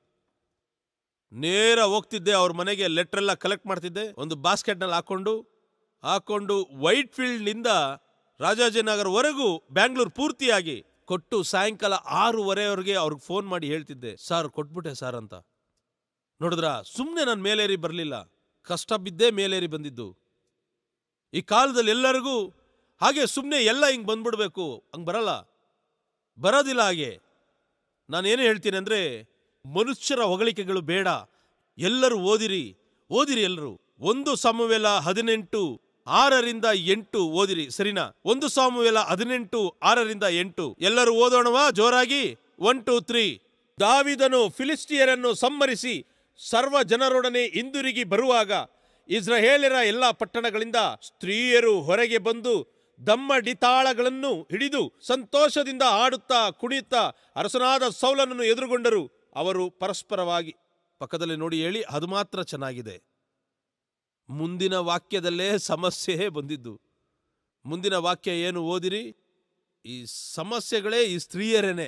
ನೇರ ಹೋಗ್ತಿದ್ದೆ ಅವ್ರ ಮನೆಗೆ ಲೆಟರ್ ಎಲ್ಲ ಕಲೆಕ್ಟ್ ಮಾಡ್ತಿದ್ದೆ ಒಂದು ಬಾಸ್ಕೆಟ್ನಲ್ಲಿ ಹಾಕೊಂಡು ಹಾಕೊಂಡು ವೈಟ್ ಫೀಲ್ಡ್ನಿಂದ ರಾಜಾಜಿನಗರವರೆಗೂ ಬ್ಯಾಂಗ್ಳೂರ್ ಪೂರ್ತಿಯಾಗಿ ಕೊಟ್ಟು ಸಾಯಂಕಾಲ ಆರೂವರೆವರೆಗೆ ಅವ್ರಿಗೆ ಫೋನ್ ಮಾಡಿ ಹೇಳ್ತಿದ್ದೆ ಸರ್ ಕೊಟ್ಬಿಟ್ಟೆ ಸರ್ ಅಂತ ನೋಡಿದ್ರ ಸುಮ್ಮನೆ ನಾನು ಮೇಲೇರಿ ಬರಲಿಲ್ಲ ಕಷ್ಟ ಬಿದ್ದೇ ಮೇಲೇರಿ ಬಂದಿದ್ದು ಈ ಕಾಲದಲ್ಲಿ ಎಲ್ಲರಿಗೂ ಹಾಗೆ ಸುಮ್ಮನೆ ಎಲ್ಲ ಹಿಂಗೆ ಬಂದ್ಬಿಡ್ಬೇಕು ಹಂಗೆ ಬರಲ್ಲ ಬರೋದಿಲ್ಲ ಹಾಗೆ ನಾನೇನು ಹೇಳ್ತೀನಿ ಅಂದರೆ ಮನುಷ್ಯರ ಹೊಗಳಿಕೆಗಳು ಬೇಡ ಎಲ್ಲರೂ ಓದಿರಿ ಓದಿರಿ ಎಲ್ಲರೂ ಒಂದು ಸಮುವೆಲ ಹದಿನೆಂಟು ಆರರಿಂದ ಎಂಟು ಓದಿರಿ ಸರಿನಾ ಒಂದು ಸಾಮುವೆಲ ಹದಿನೆಂಟು ಆರರಿಂದ ಎಂಟು ಎಲ್ಲರೂ ಓದೋಣವಾ ಜೋರಾಗಿ ಒನ್ ಟೂ ತ್ರೀ ದಾವಿದನು ಫಿಲಿಸ್ಟಿಯರನ್ನು ಸಂಹರಿಸಿ ಸರ್ವ ಜನರೊಡನೆ ಹಿಂದಿರುಗಿ ಬರುವಾಗ ಇಸ್ರಾಯೇಲರ ಎಲ್ಲ ಪಟ್ಟಣಗಳಿಂದ ಸ್ತ್ರೀಯರು ಹೊರಗೆ ಬಂದು ದಮ್ಮಡಿತಾಳಗಳನ್ನು ಹಿಡಿದು ಸಂತೋಷದಿಂದ ಆಡುತ್ತಾ ಕುಣಿಯುತ್ತಾ ಅರಸನಾದ ಸೌಲನನ್ನು ಎದುರುಗೊಂಡರು ಅವರು ಪರಸ್ಪರವಾಗಿ ಪಕ್ಕದಲ್ಲಿ ನೋಡಿ ಹೇಳಿ ಅದು ಮಾತ್ರ ಚೆನ್ನಾಗಿದೆ ಮುಂದಿನ ವಾಕ್ಯದಲ್ಲೇ ಸಮಸ್ಯೆ ಬಂದಿದ್ದು ಮುಂದಿನ ವಾಕ್ಯ ಏನು ಓದಿರಿ ಈ ಸಮಸ್ಯೆಗಳೇ ಈ ಸ್ತ್ರೀಯರೇನೆ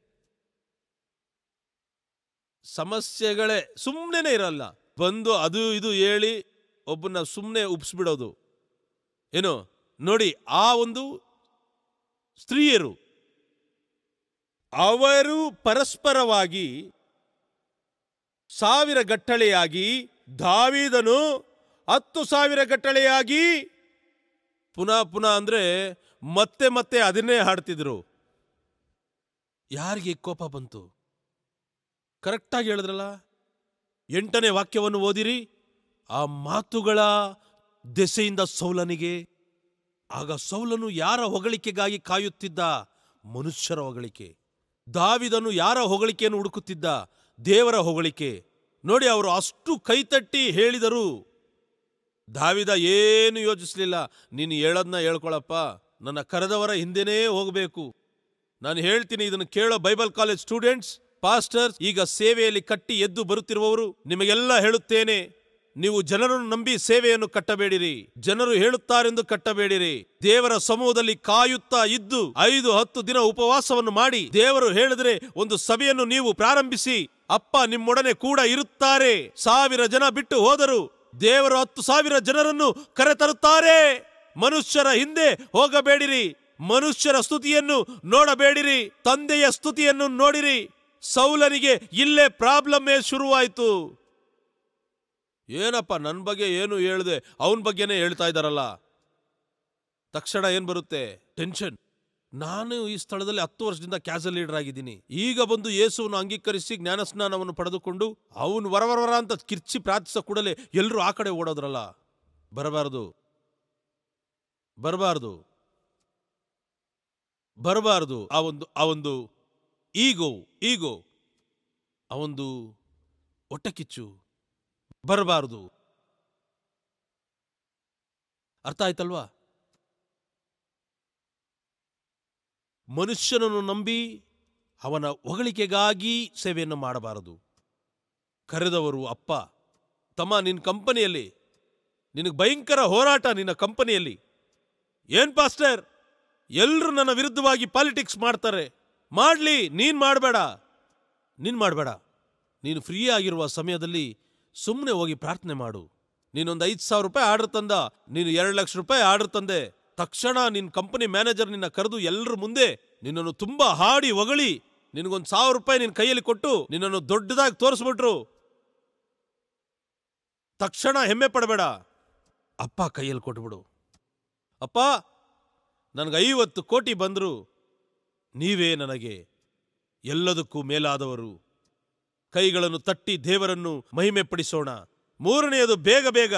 ಸಮಸ್ಯೆಗಳೇ ಸುಮ್ಮನೆ ಇರಲ್ಲ ಬಂದು ಅದು ಇದು ಹೇಳಿ ಒಬ್ಬನ ಸುಮ್ಮನೆ ಉಪ್ಸ್ಬಿಡೋದು ಏನು ನೋಡಿ ಆ ಒಂದು ಸ್ತ್ರೀಯರು ಅವರು ಪರಸ್ಪರವಾಗಿ ಸಾವಿರ ಗಟ್ಟಳೆಯಾಗಿ ದಾವಿದನು ಹತ್ತು ಸಾವಿರ ಗಟ್ಟಳೆಯಾಗಿ ಪುನಃ ಪುನಃ ಅಂದ್ರೆ ಮತ್ತೆ ಮತ್ತೆ ಅದನ್ನೇ ಹಾಡ್ತಿದ್ರು ಯಾರಿಗೆ ಕೋಪ ಬಂತು ಕರೆಕ್ಟಾಗಿ ಹೇಳಿದ್ರಲ್ಲ ಎಂಟನೇ ವಾಕ್ಯವನ್ನು ಓದಿರಿ ಆ ಮಾತುಗಳ ದೆಸೆಯಿಂದ ಸೌಲನಿಗೆ ಆಗ ಸೌಲನು ಯಾರ ಹೊಗಳಿಕೆಗಾಗಿ ಕಾಯುತ್ತಿದ್ದ ಮನುಷ್ಯರ ಹೊಗಳಿಕೆ ದಾವಿದನು ಯಾರ ಹೊಗಳಿಕೆಯನ್ನು ಹುಡುಕುತ್ತಿದ್ದ ದೇವರ ಹೊಗಳಿಕೆ ನೋಡಿ ಅವರು ಅಷ್ಟು ಕೈತಟ್ಟಿ ಹೇಳಿದರು ದಾವಿದ ಏನು ಯೋಚಿಸ್ಲಿಲ್ಲ ನೀನು ಹೇಳದ್ನ ಹೇಳ್ಕೊಳಪ್ಪ ನನ್ನ ಕರೆದವರ ಹಿಂದೆನೇ ಹೋಗಬೇಕು ನಾನು ಹೇಳ್ತೀನಿ ಇದನ್ನು ಕೇಳೋ ಬೈಬಲ್ ಕಾಲೇಜ್ ಸ್ಟೂಡೆಂಟ್ಸ್ ಪಾಸ್ಟರ್ಸ್ ಈಗ ಸೇವೆಯಲ್ಲಿ ಕಟ್ಟಿ ಎದ್ದು ಬರುತ್ತಿರುವವರು ನಿಮಗೆಲ್ಲ ಹೇಳುತ್ತೇನೆ ನೀವು ಜನರನ್ನು ನಂಬಿ ಸೇವೆಯನ್ನು ಕಟ್ಟಬೇಡಿರಿ ಜನರು ಹೇಳುತ್ತಾರೆಂದು ಕಟ್ಟಬೇಡಿರಿ ದೇವರ ಸಮೂಹದಲ್ಲಿ ಕಾಯುತ್ತಾ ಇದ್ದು ಐದು ಹತ್ತು ದಿನ ಉಪವಾಸವನ್ನು ಮಾಡಿ ದೇವರು ಹೇಳಿದ್ರೆ ಒಂದು ಸಭೆಯನ್ನು ನೀವು ಪ್ರಾರಂಭಿಸಿ ಅಪ್ಪ ನಿಮ್ಮೊಡನೆ ಕೂಡ ಇರುತ್ತಾರೆ ಸಾವಿರ ಜನ ಬಿಟ್ಟು ಹೋದರು ದೇವರು ಹತ್ತು ಸಾವಿರ ಜನರನ್ನು ಕರೆತರುತ್ತಾರೆ ಮನುಷ್ಯರ ಹಿಂದೆ ಹೋಗಬೇಡಿರಿ ಮನುಷ್ಯರ ಸ್ತುತಿಯನ್ನು ನೋಡಬೇಡಿರಿ ತಂದೆಯ ಸ್ತುತಿಯನ್ನು ನೋಡಿರಿ ಸೌಲನಿಗೆ ಇಲ್ಲೇ ಪ್ರಾಬ್ಲಮ್ಮೇ ಶುರುವಾಯಿತು ಏನಪ್ಪ ನನ್ನ ಬಗ್ಗೆ ಏನು ಹೇಳ್ದೆ ಅವನ ಬಗ್ಗೆನೇ ಹೇಳ್ತಾ ಇದ್ದಾರಲ್ಲ ತಕ್ಷಣ ಏನ್ ಬರುತ್ತೆ ಟೆನ್ಷನ್ ನಾನು ಈ ಸ್ಥಳದಲ್ಲಿ ಹತ್ತು ವರ್ಷದಿಂದ ಕ್ಯಾಸಲ್ ಲೀಡರ್ ಆಗಿದ್ದೀನಿ ಈಗ ಬಂದು ಯೇಸುವನ್ನು ಅಂಗೀಕರಿಸಿ ಜ್ಞಾನಸ್ನಾನವನ್ನು ಪಡೆದುಕೊಂಡು ಅವನು ವರವರವರ ಅಂತ ಕಿರ್ಚಿ ಪ್ರಾರ್ಥಿಸೋ ಕೂಡಲೇ ಎಲ್ಲರೂ ಆ ಕಡೆ ಓಡೋದ್ರಲ್ಲ ಬರಬಾರದು ಬರಬಾರದು ಬರಬಾರದು ಆ ಒಂದು ಆ ಒಂದು ಈಗೋ ಈಗೋ ಆ ಒಂದು ಒಟ್ಟಕಿಚ್ಚು ಬರಬಾರದು ಅರ್ಥ ಆಯ್ತಲ್ವಾ ಮನುಷ್ಯನನ್ನು ನಂಬಿ ಅವನ ಹೊಗಳಿಕೆಗಾಗಿ ಸೇವೆಯನ್ನು ಮಾಡಬಾರದು ಕರೆದವರು ಅಪ್ಪ ತಮ್ಮ ನಿನ್ನ ಕಂಪನಿಯಲ್ಲಿ ನಿನಗೆ ಭಯಂಕರ ಹೋರಾಟ ನಿನ್ನ ಕಂಪನಿಯಲ್ಲಿ ಏನ್ ಪಾಸ್ಟರ್ ಎಲ್ರು ನನ್ನ ವಿರುದ್ಧವಾಗಿ ಪಾಲಿಟಿಕ್ಸ್ ಮಾಡ್ತಾರೆ ಮಾಡ್ಲಿ ನೀನ್ ಮಾಡಬೇಡ ನೀನ್ ಮಾಡಬೇಡ ನೀನು ಫ್ರೀ ಆಗಿರುವ ಸಮಯದಲ್ಲಿ ಸುಮ್ಮನೆ ಹೋಗಿ ಪ್ರಾರ್ಥನೆ ಮಾಡು ನೀನೊಂದು ಐದು ಸಾವಿರ ರೂಪಾಯಿ ಆರ್ಡರ್ ತಂದ ನೀನು ಎರಡು ಲಕ್ಷ ರೂಪಾಯಿ ಆರ್ಡರ್ ತಂದೆ ತಕ್ಷಣ ನಿನ್ನ ಕಂಪನಿ ಮ್ಯಾನೇಜರ್ ನಿನ್ನ ಕರೆದು ಎಲ್ಲರ ಮುಂದೆ ನಿನ್ನನ್ನು ತುಂಬಾ ಹಾಡಿ ಹೊಗಳಿ ನಿನಗೊಂದು ಸಾವಿರ ರೂಪಾಯಿ ನಿನ್ನ ಕೈಯಲ್ಲಿ ಕೊಟ್ಟು ನಿನ್ನನ್ನು ದೊಡ್ಡದಾಗಿ ತೋರಿಸ್ಬಿಟ್ರು ತಕ್ಷಣ ಹೆಮ್ಮೆ ಪಡಬೇಡ ಅಪ್ಪ ಕೈಯಲ್ಲಿ ಕೊಟ್ಬಿಡು ಅಪ್ಪ ನನಗೆ ಐವತ್ತು ಕೋಟಿ ಬಂದರು ನೀವೇ ನನಗೆ ಎಲ್ಲದಕ್ಕೂ ಮೇಲಾದವರು ಕೈಗಳನ್ನು ತಟ್ಟಿ ದೇವರನ್ನು ಮಹಿಮೆ ಪಡಿಸೋಣ ಮೂರನೆಯದು ಬೇಗ ಬೇಗ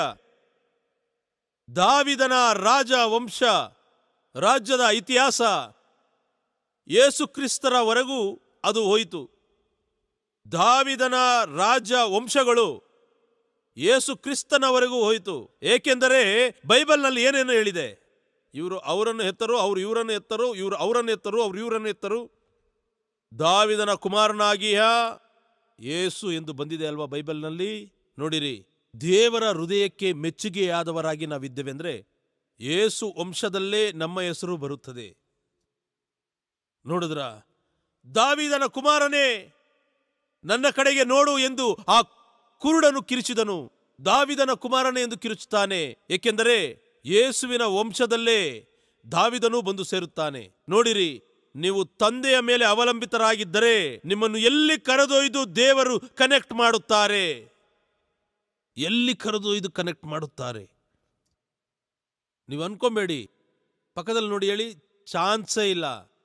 ದಾವಿದನ ರಾಜ ವಂಶ ರಾಜ್ಯದ ಇತಿಹಾಸ ಯೇಸುಕ್ರಿಸ್ತರವರೆಗೂ ಅದು ಹೋಯಿತು ದಾವಿದನ ರಾಜ ವಂಶಗಳು ಯೇಸು ಕ್ರಿಸ್ತನವರೆಗೂ ಹೋಯಿತು ಏಕೆಂದರೆ ಬೈಬಲ್ನಲ್ಲಿ ಏನೇನು ಹೇಳಿದೆ ಇವರು ಅವರನ್ನು ಎತ್ತರು ಅವ್ರು ಇವರನ್ನು ಎತ್ತರು ಇವರು ಅವರನ್ನು ಎತ್ತರು ಅವ್ರು ಇವರನ್ನು ಎತ್ತರು ದಾವಿದನ ಕುಮಾರನಾಗಿಯ ಯೇಸು ಎಂದು ಬಂದಿದೆ ಅಲ್ವಾ ಬೈಬಲ್ನಲ್ಲಿ ನೋಡಿರಿ ದೇವರ ಹೃದಯಕ್ಕೆ ಮೆಚ್ಚುಗೆಯಾದವರಾಗಿ ನಾವಿದ್ದೇವೆ ಅಂದ್ರೆ ಯೇಸು ವಂಶದಲ್ಲೇ ನಮ್ಮ ಹೆಸರು ಬರುತ್ತದೆ ನೋಡಿದ್ರ ದಾವಿದನ ಕುಮಾರನೇ ನನ್ನ ಕಡೆಗೆ ನೋಡು ಎಂದು ಆ ಕುರುಡನು ಕಿರಿಚಿದನು ದಾವಿದನ ಕುಮಾರನೇ ಎಂದು ಕಿರುಚುತ್ತಾನೆ ಏಕೆಂದರೆ ಯೇಸುವಿನ ವಂಶದಲ್ಲೇ ದಾವಿದನು ಬಂದು ಸೇರುತ್ತಾನೆ ನೋಡಿರಿ ನೀವು ತಂದೆಯ ಮೇಲೆ ಅವಲಂಬಿತರಾಗಿದ್ದರೆ ನಿಮ್ಮನ್ನು ಎಲ್ಲಿ ಕರೆದೊಯ್ದು ದೇವರು ಕನೆಕ್ಟ್ ಮಾಡುತ್ತಾರೆ ಎಲ್ಲಿ ಕರೆದೊಯ್ದು ಕನೆಕ್ಟ್ ಮಾಡುತ್ತಾರೆ ನೀವು ಅನ್ಕೊಂಬೇಡಿ ಪಕ್ಕದಲ್ಲಿ ನೋಡಿ ಹೇಳಿ ಚಾನ್ಸೇ ಇಲ್ಲ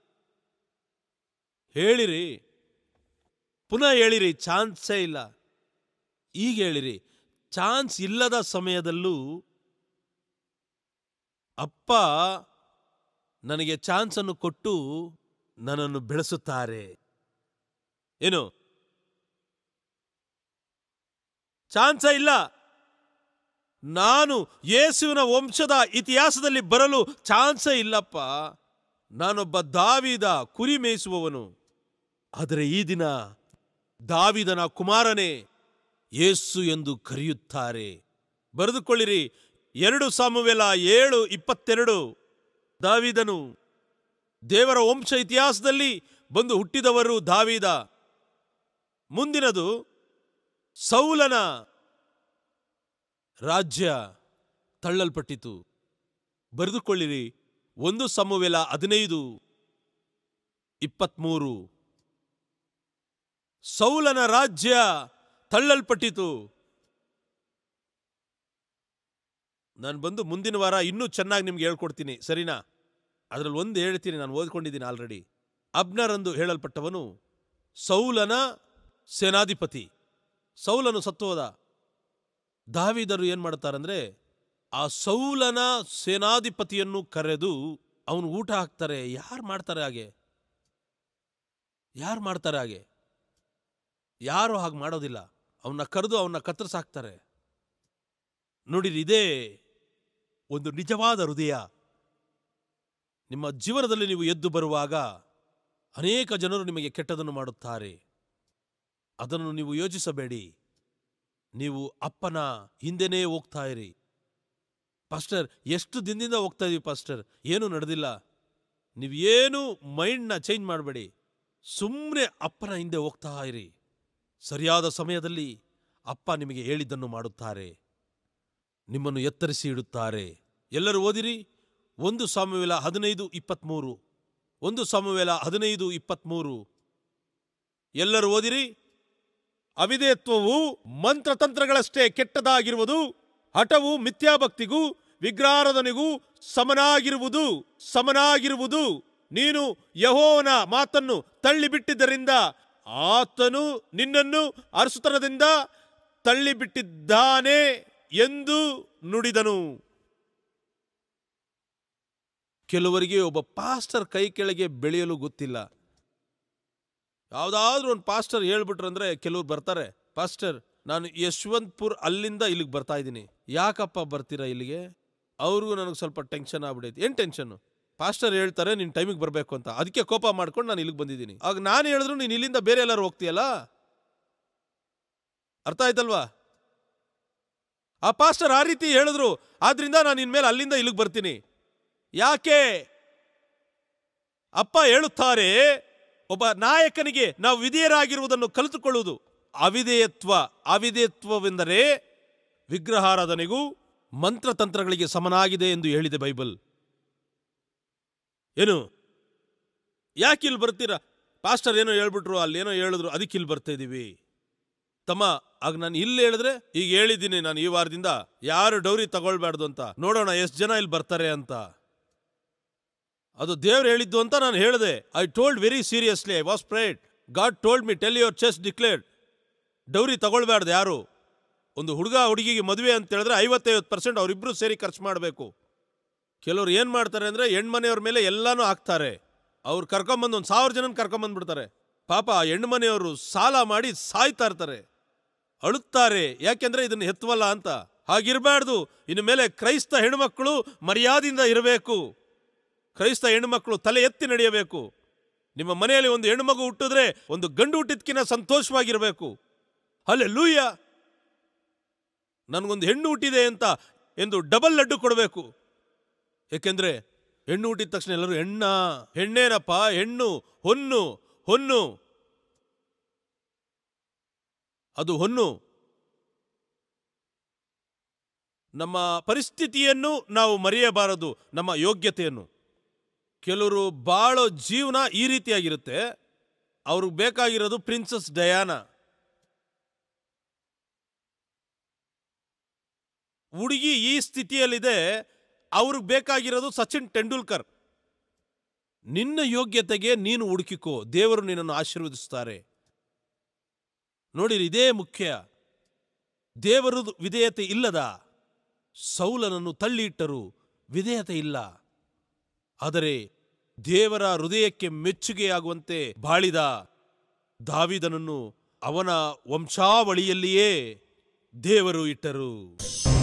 ಹೇಳಿರಿ ಪುನಃ ಹೇಳಿರಿ ಚಾನ್ಸೇ ಇಲ್ಲ ಈಗ ಹೇಳಿರಿ ಚಾನ್ಸ್ ಇಲ್ಲದ ಸಮಯದಲ್ಲೂ ಅಪ್ಪ ನನಗೆ ಚಾನ್ಸ್ ಅನ್ನು ಕೊಟ್ಟು ನನ್ನನ್ನು ಬೆಳೆಸುತ್ತಾರೆ ಏನು ಚಾನ್ಸ ಇಲ್ಲ ನಾನು ಯೇಸುವಿನ ವಂಶದ ಇತಿಹಾಸದಲ್ಲಿ ಬರಲು ಚಾನ್ಸೇ ಇಲ್ಲಪ್ಪ ನಾನೊಬ್ಬ ದಾವಿದ ಕುರಿ ಮೇಯಿಸುವವನು ಆದರೆ ಈ ದಿನ ದಾವಿದನ ಕುಮಾರನೇ ಯೇಸು ಎಂದು ಕರೆಯುತ್ತಾರೆ ಬರೆದುಕೊಳ್ಳಿರಿ ಎರಡು ಸಾಮುವೆಲ ಏಳು ಇಪ್ಪತ್ತೆರಡು ದಾವಿದನು ದೇವರ ವಂಶ ಇತಿಹಾಸದಲ್ಲಿ ಬಂದು ಹುಟ್ಟಿದವರು ದಾವಿದ ಮುಂದಿನದು ಸೌಲನ ರಾಜ್ಯ ತಳ್ಳಲ್ಪಟ್ಟಿತು ಬರೆದುಕೊಳ್ಳಿರಿ ಒಂದು ಸಮುವೆಲ ಹದಿನೈದು ಇಪ್ಪತ್ಮೂರು ಸೌಲನ ರಾಜ್ಯ ತಳ್ಳಲ್ಪಟ್ಟಿತು ನಾನು ಬಂದು ಮುಂದಿನ ವಾರ ಇನ್ನೂ ಚೆನ್ನಾಗಿ ನಿಮ್ಗೆ ಹೇಳ್ಕೊಡ್ತೀನಿ ಸರಿನಾ ಅದರಲ್ಲಿ ಒಂದು ಹೇಳ್ತೀನಿ ನಾನು ಓದ್ಕೊಂಡಿದ್ದೀನಿ ಆಲ್ರೆಡಿ ಅಬ್ನರಂದು ಹೇಳಲ್ಪಟ್ಟವನು ಸೌಲನ ಸೇನಾಧಿಪತಿ ಸೌಲನು ಸತ್ತು ಹೋದ ದಾವಿದರು ಏನ್ ಮಾಡ್ತಾರಂದ್ರೆ ಆ ಸೌಲನ ಸೇನಾಧಿಪತಿಯನ್ನು ಕರೆದು ಅವನು ಊಟ ಹಾಕ್ತಾರೆ ಯಾರು ಮಾಡ್ತಾರೆ ಹಾಗೆ ಯಾರು ಮಾಡ್ತಾರೆ ಹಾಗೆ ಯಾರು ಹಾಗೆ ಮಾಡೋದಿಲ್ಲ ಅವನ್ನ ಕರೆದು ಅವನ್ನ ಕತ್ತರಿಸಾಕ್ತಾರೆ ನೋಡಿರಿ ಇದೇ ಒಂದು ನಿಜವಾದ ಹೃದಯ ನಿಮ್ಮ ಜೀವನದಲ್ಲಿ ನೀವು ಎದ್ದು ಬರುವಾಗ ಅನೇಕ ಜನರು ನಿಮಗೆ ಕೆಟ್ಟದನ್ನು ಮಾಡುತ್ತಾರೆ ಅದನ್ನು ನೀವು ಯೋಚಿಸಬೇಡಿ ನೀವು ಅಪ್ಪನ ಹಿಂದೆನೇ ಹೋಗ್ತಾ ಇರಿ ಪಾಸ್ಟರ್ ಎಷ್ಟು ದಿನದಿಂದ ಹೋಗ್ತಾ ಇದೀವಿ ಪಾಸ್ಟರ್ ಏನೂ ನಡೆದಿಲ್ಲ ನೀವು ಏನು ಮೈಂಡ್ನ ಚೇಂಜ್ ಮಾಡಬೇಡಿ ಸುಮ್ಮನೆ ಅಪ್ಪನ ಹಿಂದೆ ಹೋಗ್ತಾ ಇರಿ ಸರಿಯಾದ ಸಮಯದಲ್ಲಿ ಅಪ್ಪ ನಿಮಗೆ ಹೇಳಿದ್ದನ್ನು ಮಾಡುತ್ತಾರೆ ನಿಮ್ಮನ್ನು ಎತ್ತರಿಸಿ ಇಡುತ್ತಾರೆ ಎಲ್ಲರೂ ಓದಿರಿ ಒಂದು ಸಾಮುವೇಲ ಹದಿನೈದು ಇಪ್ಪತ್ಮೂರು ಒಂದು ಸಾಮುವೇಲ ಹದಿನೈದು ಇಪ್ಪತ್ಮೂರು ಎಲ್ಲರೂ ಓದಿರಿ ಅವಿಧೇಯತ್ವವು ಮಂತ್ರತಂತ್ರಗಳಷ್ಟೇ ಕೆಟ್ಟದಾಗಿರುವುದು ಹಠವು ಮಿಥ್ಯಾಭಕ್ತಿಗೂ ವಿಗ್ರಹಾರಾಧನೆಗೂ ಸಮನಾಗಿರುವುದು ಸಮನಾಗಿರುವುದು ನೀನು ಯಹೋವನ ಮಾತನ್ನು ತಳ್ಳಿಬಿಟ್ಟಿದ್ದರಿಂದ ಆತನು ನಿನ್ನನ್ನು ಅರಸುತನದಿಂದ ತಳ್ಳಿಬಿಟ್ಟಿದ್ದಾನೆ ಎಂದು ನುಡಿದನು ಕೆಲವರಿಗೆ ಒಬ್ಬ ಪಾಸ್ಟರ್ ಕೈ ಕೆಳಗೆ ಬೆಳೆಯಲು ಗೊತ್ತಿಲ್ಲ ಯಾವುದಾದ್ರೂ ಒಂದು ಪಾಸ್ಟರ್ ಹೇಳ್ಬಿಟ್ರು ಅಂದ್ರೆ ಕೆಲವ್ರು ಬರ್ತಾರೆ ಪಾಸ್ಟರ್ ನಾನು ಯಶವಂತಪುರ್ ಅಲ್ಲಿಂದ ಇಲ್ಲಿಗೆ ಬರ್ತಾ ಇದ್ದೀನಿ ಯಾಕಪ್ಪ ಬರ್ತೀರಾ ಇಲ್ಲಿಗೆ ಅವ್ರಿಗೂ ನನಗೆ ಸ್ವಲ್ಪ ಟೆನ್ಷನ್ ಆಗ್ಬಿಡೈತೆ ಏನು ಟೆನ್ಷನ್ನು ಪಾಸ್ಟರ್ ಹೇಳ್ತಾರೆ ನೀನು ಟೈಮಿಗೆ ಬರಬೇಕು ಅಂತ ಅದಕ್ಕೆ ಕೋಪ ಮಾಡ್ಕೊಂಡು ನಾನು ಇಲ್ಲಿಗೆ ಬಂದಿದ್ದೀನಿ ಆಗ ನಾನು ಹೇಳಿದ್ರು ನೀನು ಇಲ್ಲಿಂದ ಬೇರೆ ಎಲ್ಲರೂ ಹೋಗ್ತೀಯಲ್ಲ ಅರ್ಥ ಆಯ್ತಲ್ವಾ ಆ ಪಾಸ್ಟರ್ ಆ ರೀತಿ ಹೇಳಿದ್ರು ಆದ್ರಿಂದ ನಾನು ಇನ್ಮೇಲೆ ಅಲ್ಲಿಂದ ಇಲ್ಲಿಗೆ ಬರ್ತೀನಿ ಯಾಕೆ ಅಪ್ಪ ಹೇಳುತ್ತಾರೆ ಒಬ್ಬ ನಾಯಕನಿಗೆ ನಾವು ವಿಧೇಯರಾಗಿರುವುದನ್ನು ಕಲಿತುಕೊಳ್ಳುವುದು ಅವಿಧೇಯತ್ವ ಅವಿಧೇಯತ್ವವೆಂದರೆ ವಿಗ್ರಹಾರಾಧನೆಗೂ ಮಂತ್ರತಂತ್ರಗಳಿಗೆ ಸಮನಾಗಿದೆ ಎಂದು ಹೇಳಿದೆ ಬೈಬಲ್ ಏನು ಯಾಕೆ ಇಲ್ಲಿ ಬರ್ತೀರಾ ಪಾಸ್ಟರ್ ಏನೋ ಹೇಳ್ಬಿಟ್ರು ಅಲ್ಲೇನೋ ಹೇಳಿದ್ರು ಅದಕ್ಕೆ ಇಲ್ಲಿ ಬರ್ತಾ ಇದೀವಿ ತಮ್ಮ ಆಗ ನಾನು ಇಲ್ಲಿ ಹೇಳಿದ್ರೆ ಈಗ ಹೇಳಿದ್ದೀನಿ ನಾನು ಈ ವಾರದಿಂದ ಯಾರು ಡೌರಿ ತಗೊಳ್ಬಾರ್ದು ಅಂತ ನೋಡೋಣ ಎಷ್ಟು ಜನ ಇಲ್ಲಿ ಬರ್ತಾರೆ ಅಂತ ಅದು ದೇವ್ರು ಹೇಳಿದ್ದು ಅಂತ ನಾನು ಹೇಳಿದೆ I told very seriously I was prayed God told me tell your chest declared dowry ತಗೊಳ್ಬಾರ್ದು ಯಾರು ಒಂದು ಹುಡುಗ ಹುಡುಗಿಗೆ ಮದುವೆ ಅಂತ ಹೇಳಿದ್ರೆ ಐವತ್ತೈವತ್ತು ಪರ್ಸೆಂಟ್ ಅವರಿಬ್ರು ಸೇರಿ ಖರ್ಚು ಮಾಡಬೇಕು ಕೆಲವ್ರು ಏನು ಮಾಡ್ತಾರೆ ಅಂದರೆ ಹೆಣ್ಮನೆಯವ್ರ ಮೇಲೆ ಎಲ್ಲಾನು ಹಾಕ್ತಾರೆ ಅವ್ರು ಕರ್ಕೊಂಬಂದು ಒಂದು ಸಾವಿರ ಜನ ಕರ್ಕೊಂಬಂದ್ಬಿಡ್ತಾರೆ ಪಾಪ ಆ ಹೆಣ್ಮನೆಯವರು ಸಾಲ ಮಾಡಿ ಸಾಯ್ತಾ ಇರ್ತಾರೆ ಅಳುತ್ತಾರೆ ಯಾಕೆಂದ್ರೆ ಇದನ್ನು ಹೆತ್ತವಲ್ಲ ಅಂತ ಹಾಗಿರಬಾರ್ದು ಇನ್ನು ಮೇಲೆ ಕ್ರೈಸ್ತ ಹೆಣ್ಮಕ್ಳು ಮರ್ಯಾದೆಯಿಂದ ಇರಬೇಕು ಕ್ರೈಸ್ತ ಹೆಣ್ಮಕ್ಳು ತಲೆ ಎತ್ತಿ ನಡೆಯಬೇಕು ನಿಮ್ಮ ಮನೆಯಲ್ಲಿ ಒಂದು ಹೆಣ್ಮಗು ಹುಟ್ಟಿದ್ರೆ ಒಂದು ಗಂಡು ಹುಟ್ಟಿದ್ಕಿನ ಸಂತೋಷವಾಗಿರಬೇಕು ಅಲ್ಲೇ ಲೂಯ್ಯ ನನಗೊಂದು ಹೆಣ್ಣು ಹುಟ್ಟಿದೆ ಅಂತ ಎಂದು ಡಬಲ್ ಲಡ್ಡು ಕೊಡಬೇಕು ಏಕೆಂದ್ರೆ ಹೆಣ್ಣು ಹುಟ್ಟಿದ ತಕ್ಷಣ ಎಲ್ಲರೂ ಹೆಣ್ಣ ಹೆಣ್ಣೇನಪ್ಪ ಹೆಣ್ಣು ಹೊನ್ನು ಹೊನ್ನು ಅದು ಹೊನ್ನು ನಮ್ಮ ಪರಿಸ್ಥಿತಿಯನ್ನು ನಾವು ಮರೆಯಬಾರದು ನಮ್ಮ ಯೋಗ್ಯತೆಯನ್ನು ಕೆಲವರು ಬಾಳೋ ಜೀವನ ಈ ರೀತಿಯಾಗಿರುತ್ತೆ ಅವ್ರಿಗೆ ಬೇಕಾಗಿರೋದು ಪ್ರಿನ್ಸಸ್ ಡಯಾನಾ ಹುಡುಗಿ ಈ ಸ್ಥಿತಿಯಲ್ಲಿದೆ ಅವ್ರಿಗೆ ಬೇಕಾಗಿರೋದು ಸಚಿನ್ ತೆಂಡೂಲ್ಕರ್ ನಿನ್ನ ಯೋಗ್ಯತೆಗೆ ನೀನು ಹುಡುಕಿಕೋ ದೇವರು ನಿನ್ನನ್ನು ಆಶೀರ್ವದಿಸುತ್ತಾರೆ ನೋಡಿರಿ ಇದೇ ಮುಖ್ಯ ದೇವರು ವಿಧೇಯತೆ ಇಲ್ಲದ ಸೌಲನನ್ನು ತಳ್ಳಿಯಿಟ್ಟರು ವಿಧೇಯತೆ ಇಲ್ಲ ಆದರೆ ದೇವರ ಹೃದಯಕ್ಕೆ ಮೆಚ್ಚುಗೆಯಾಗುವಂತೆ ಬಾಳಿದ ದಾವಿದನನ್ನು ಅವನ ವಂಶಾವಳಿಯಲ್ಲಿಯೇ ದೇವರು ಇಟ್ಟರು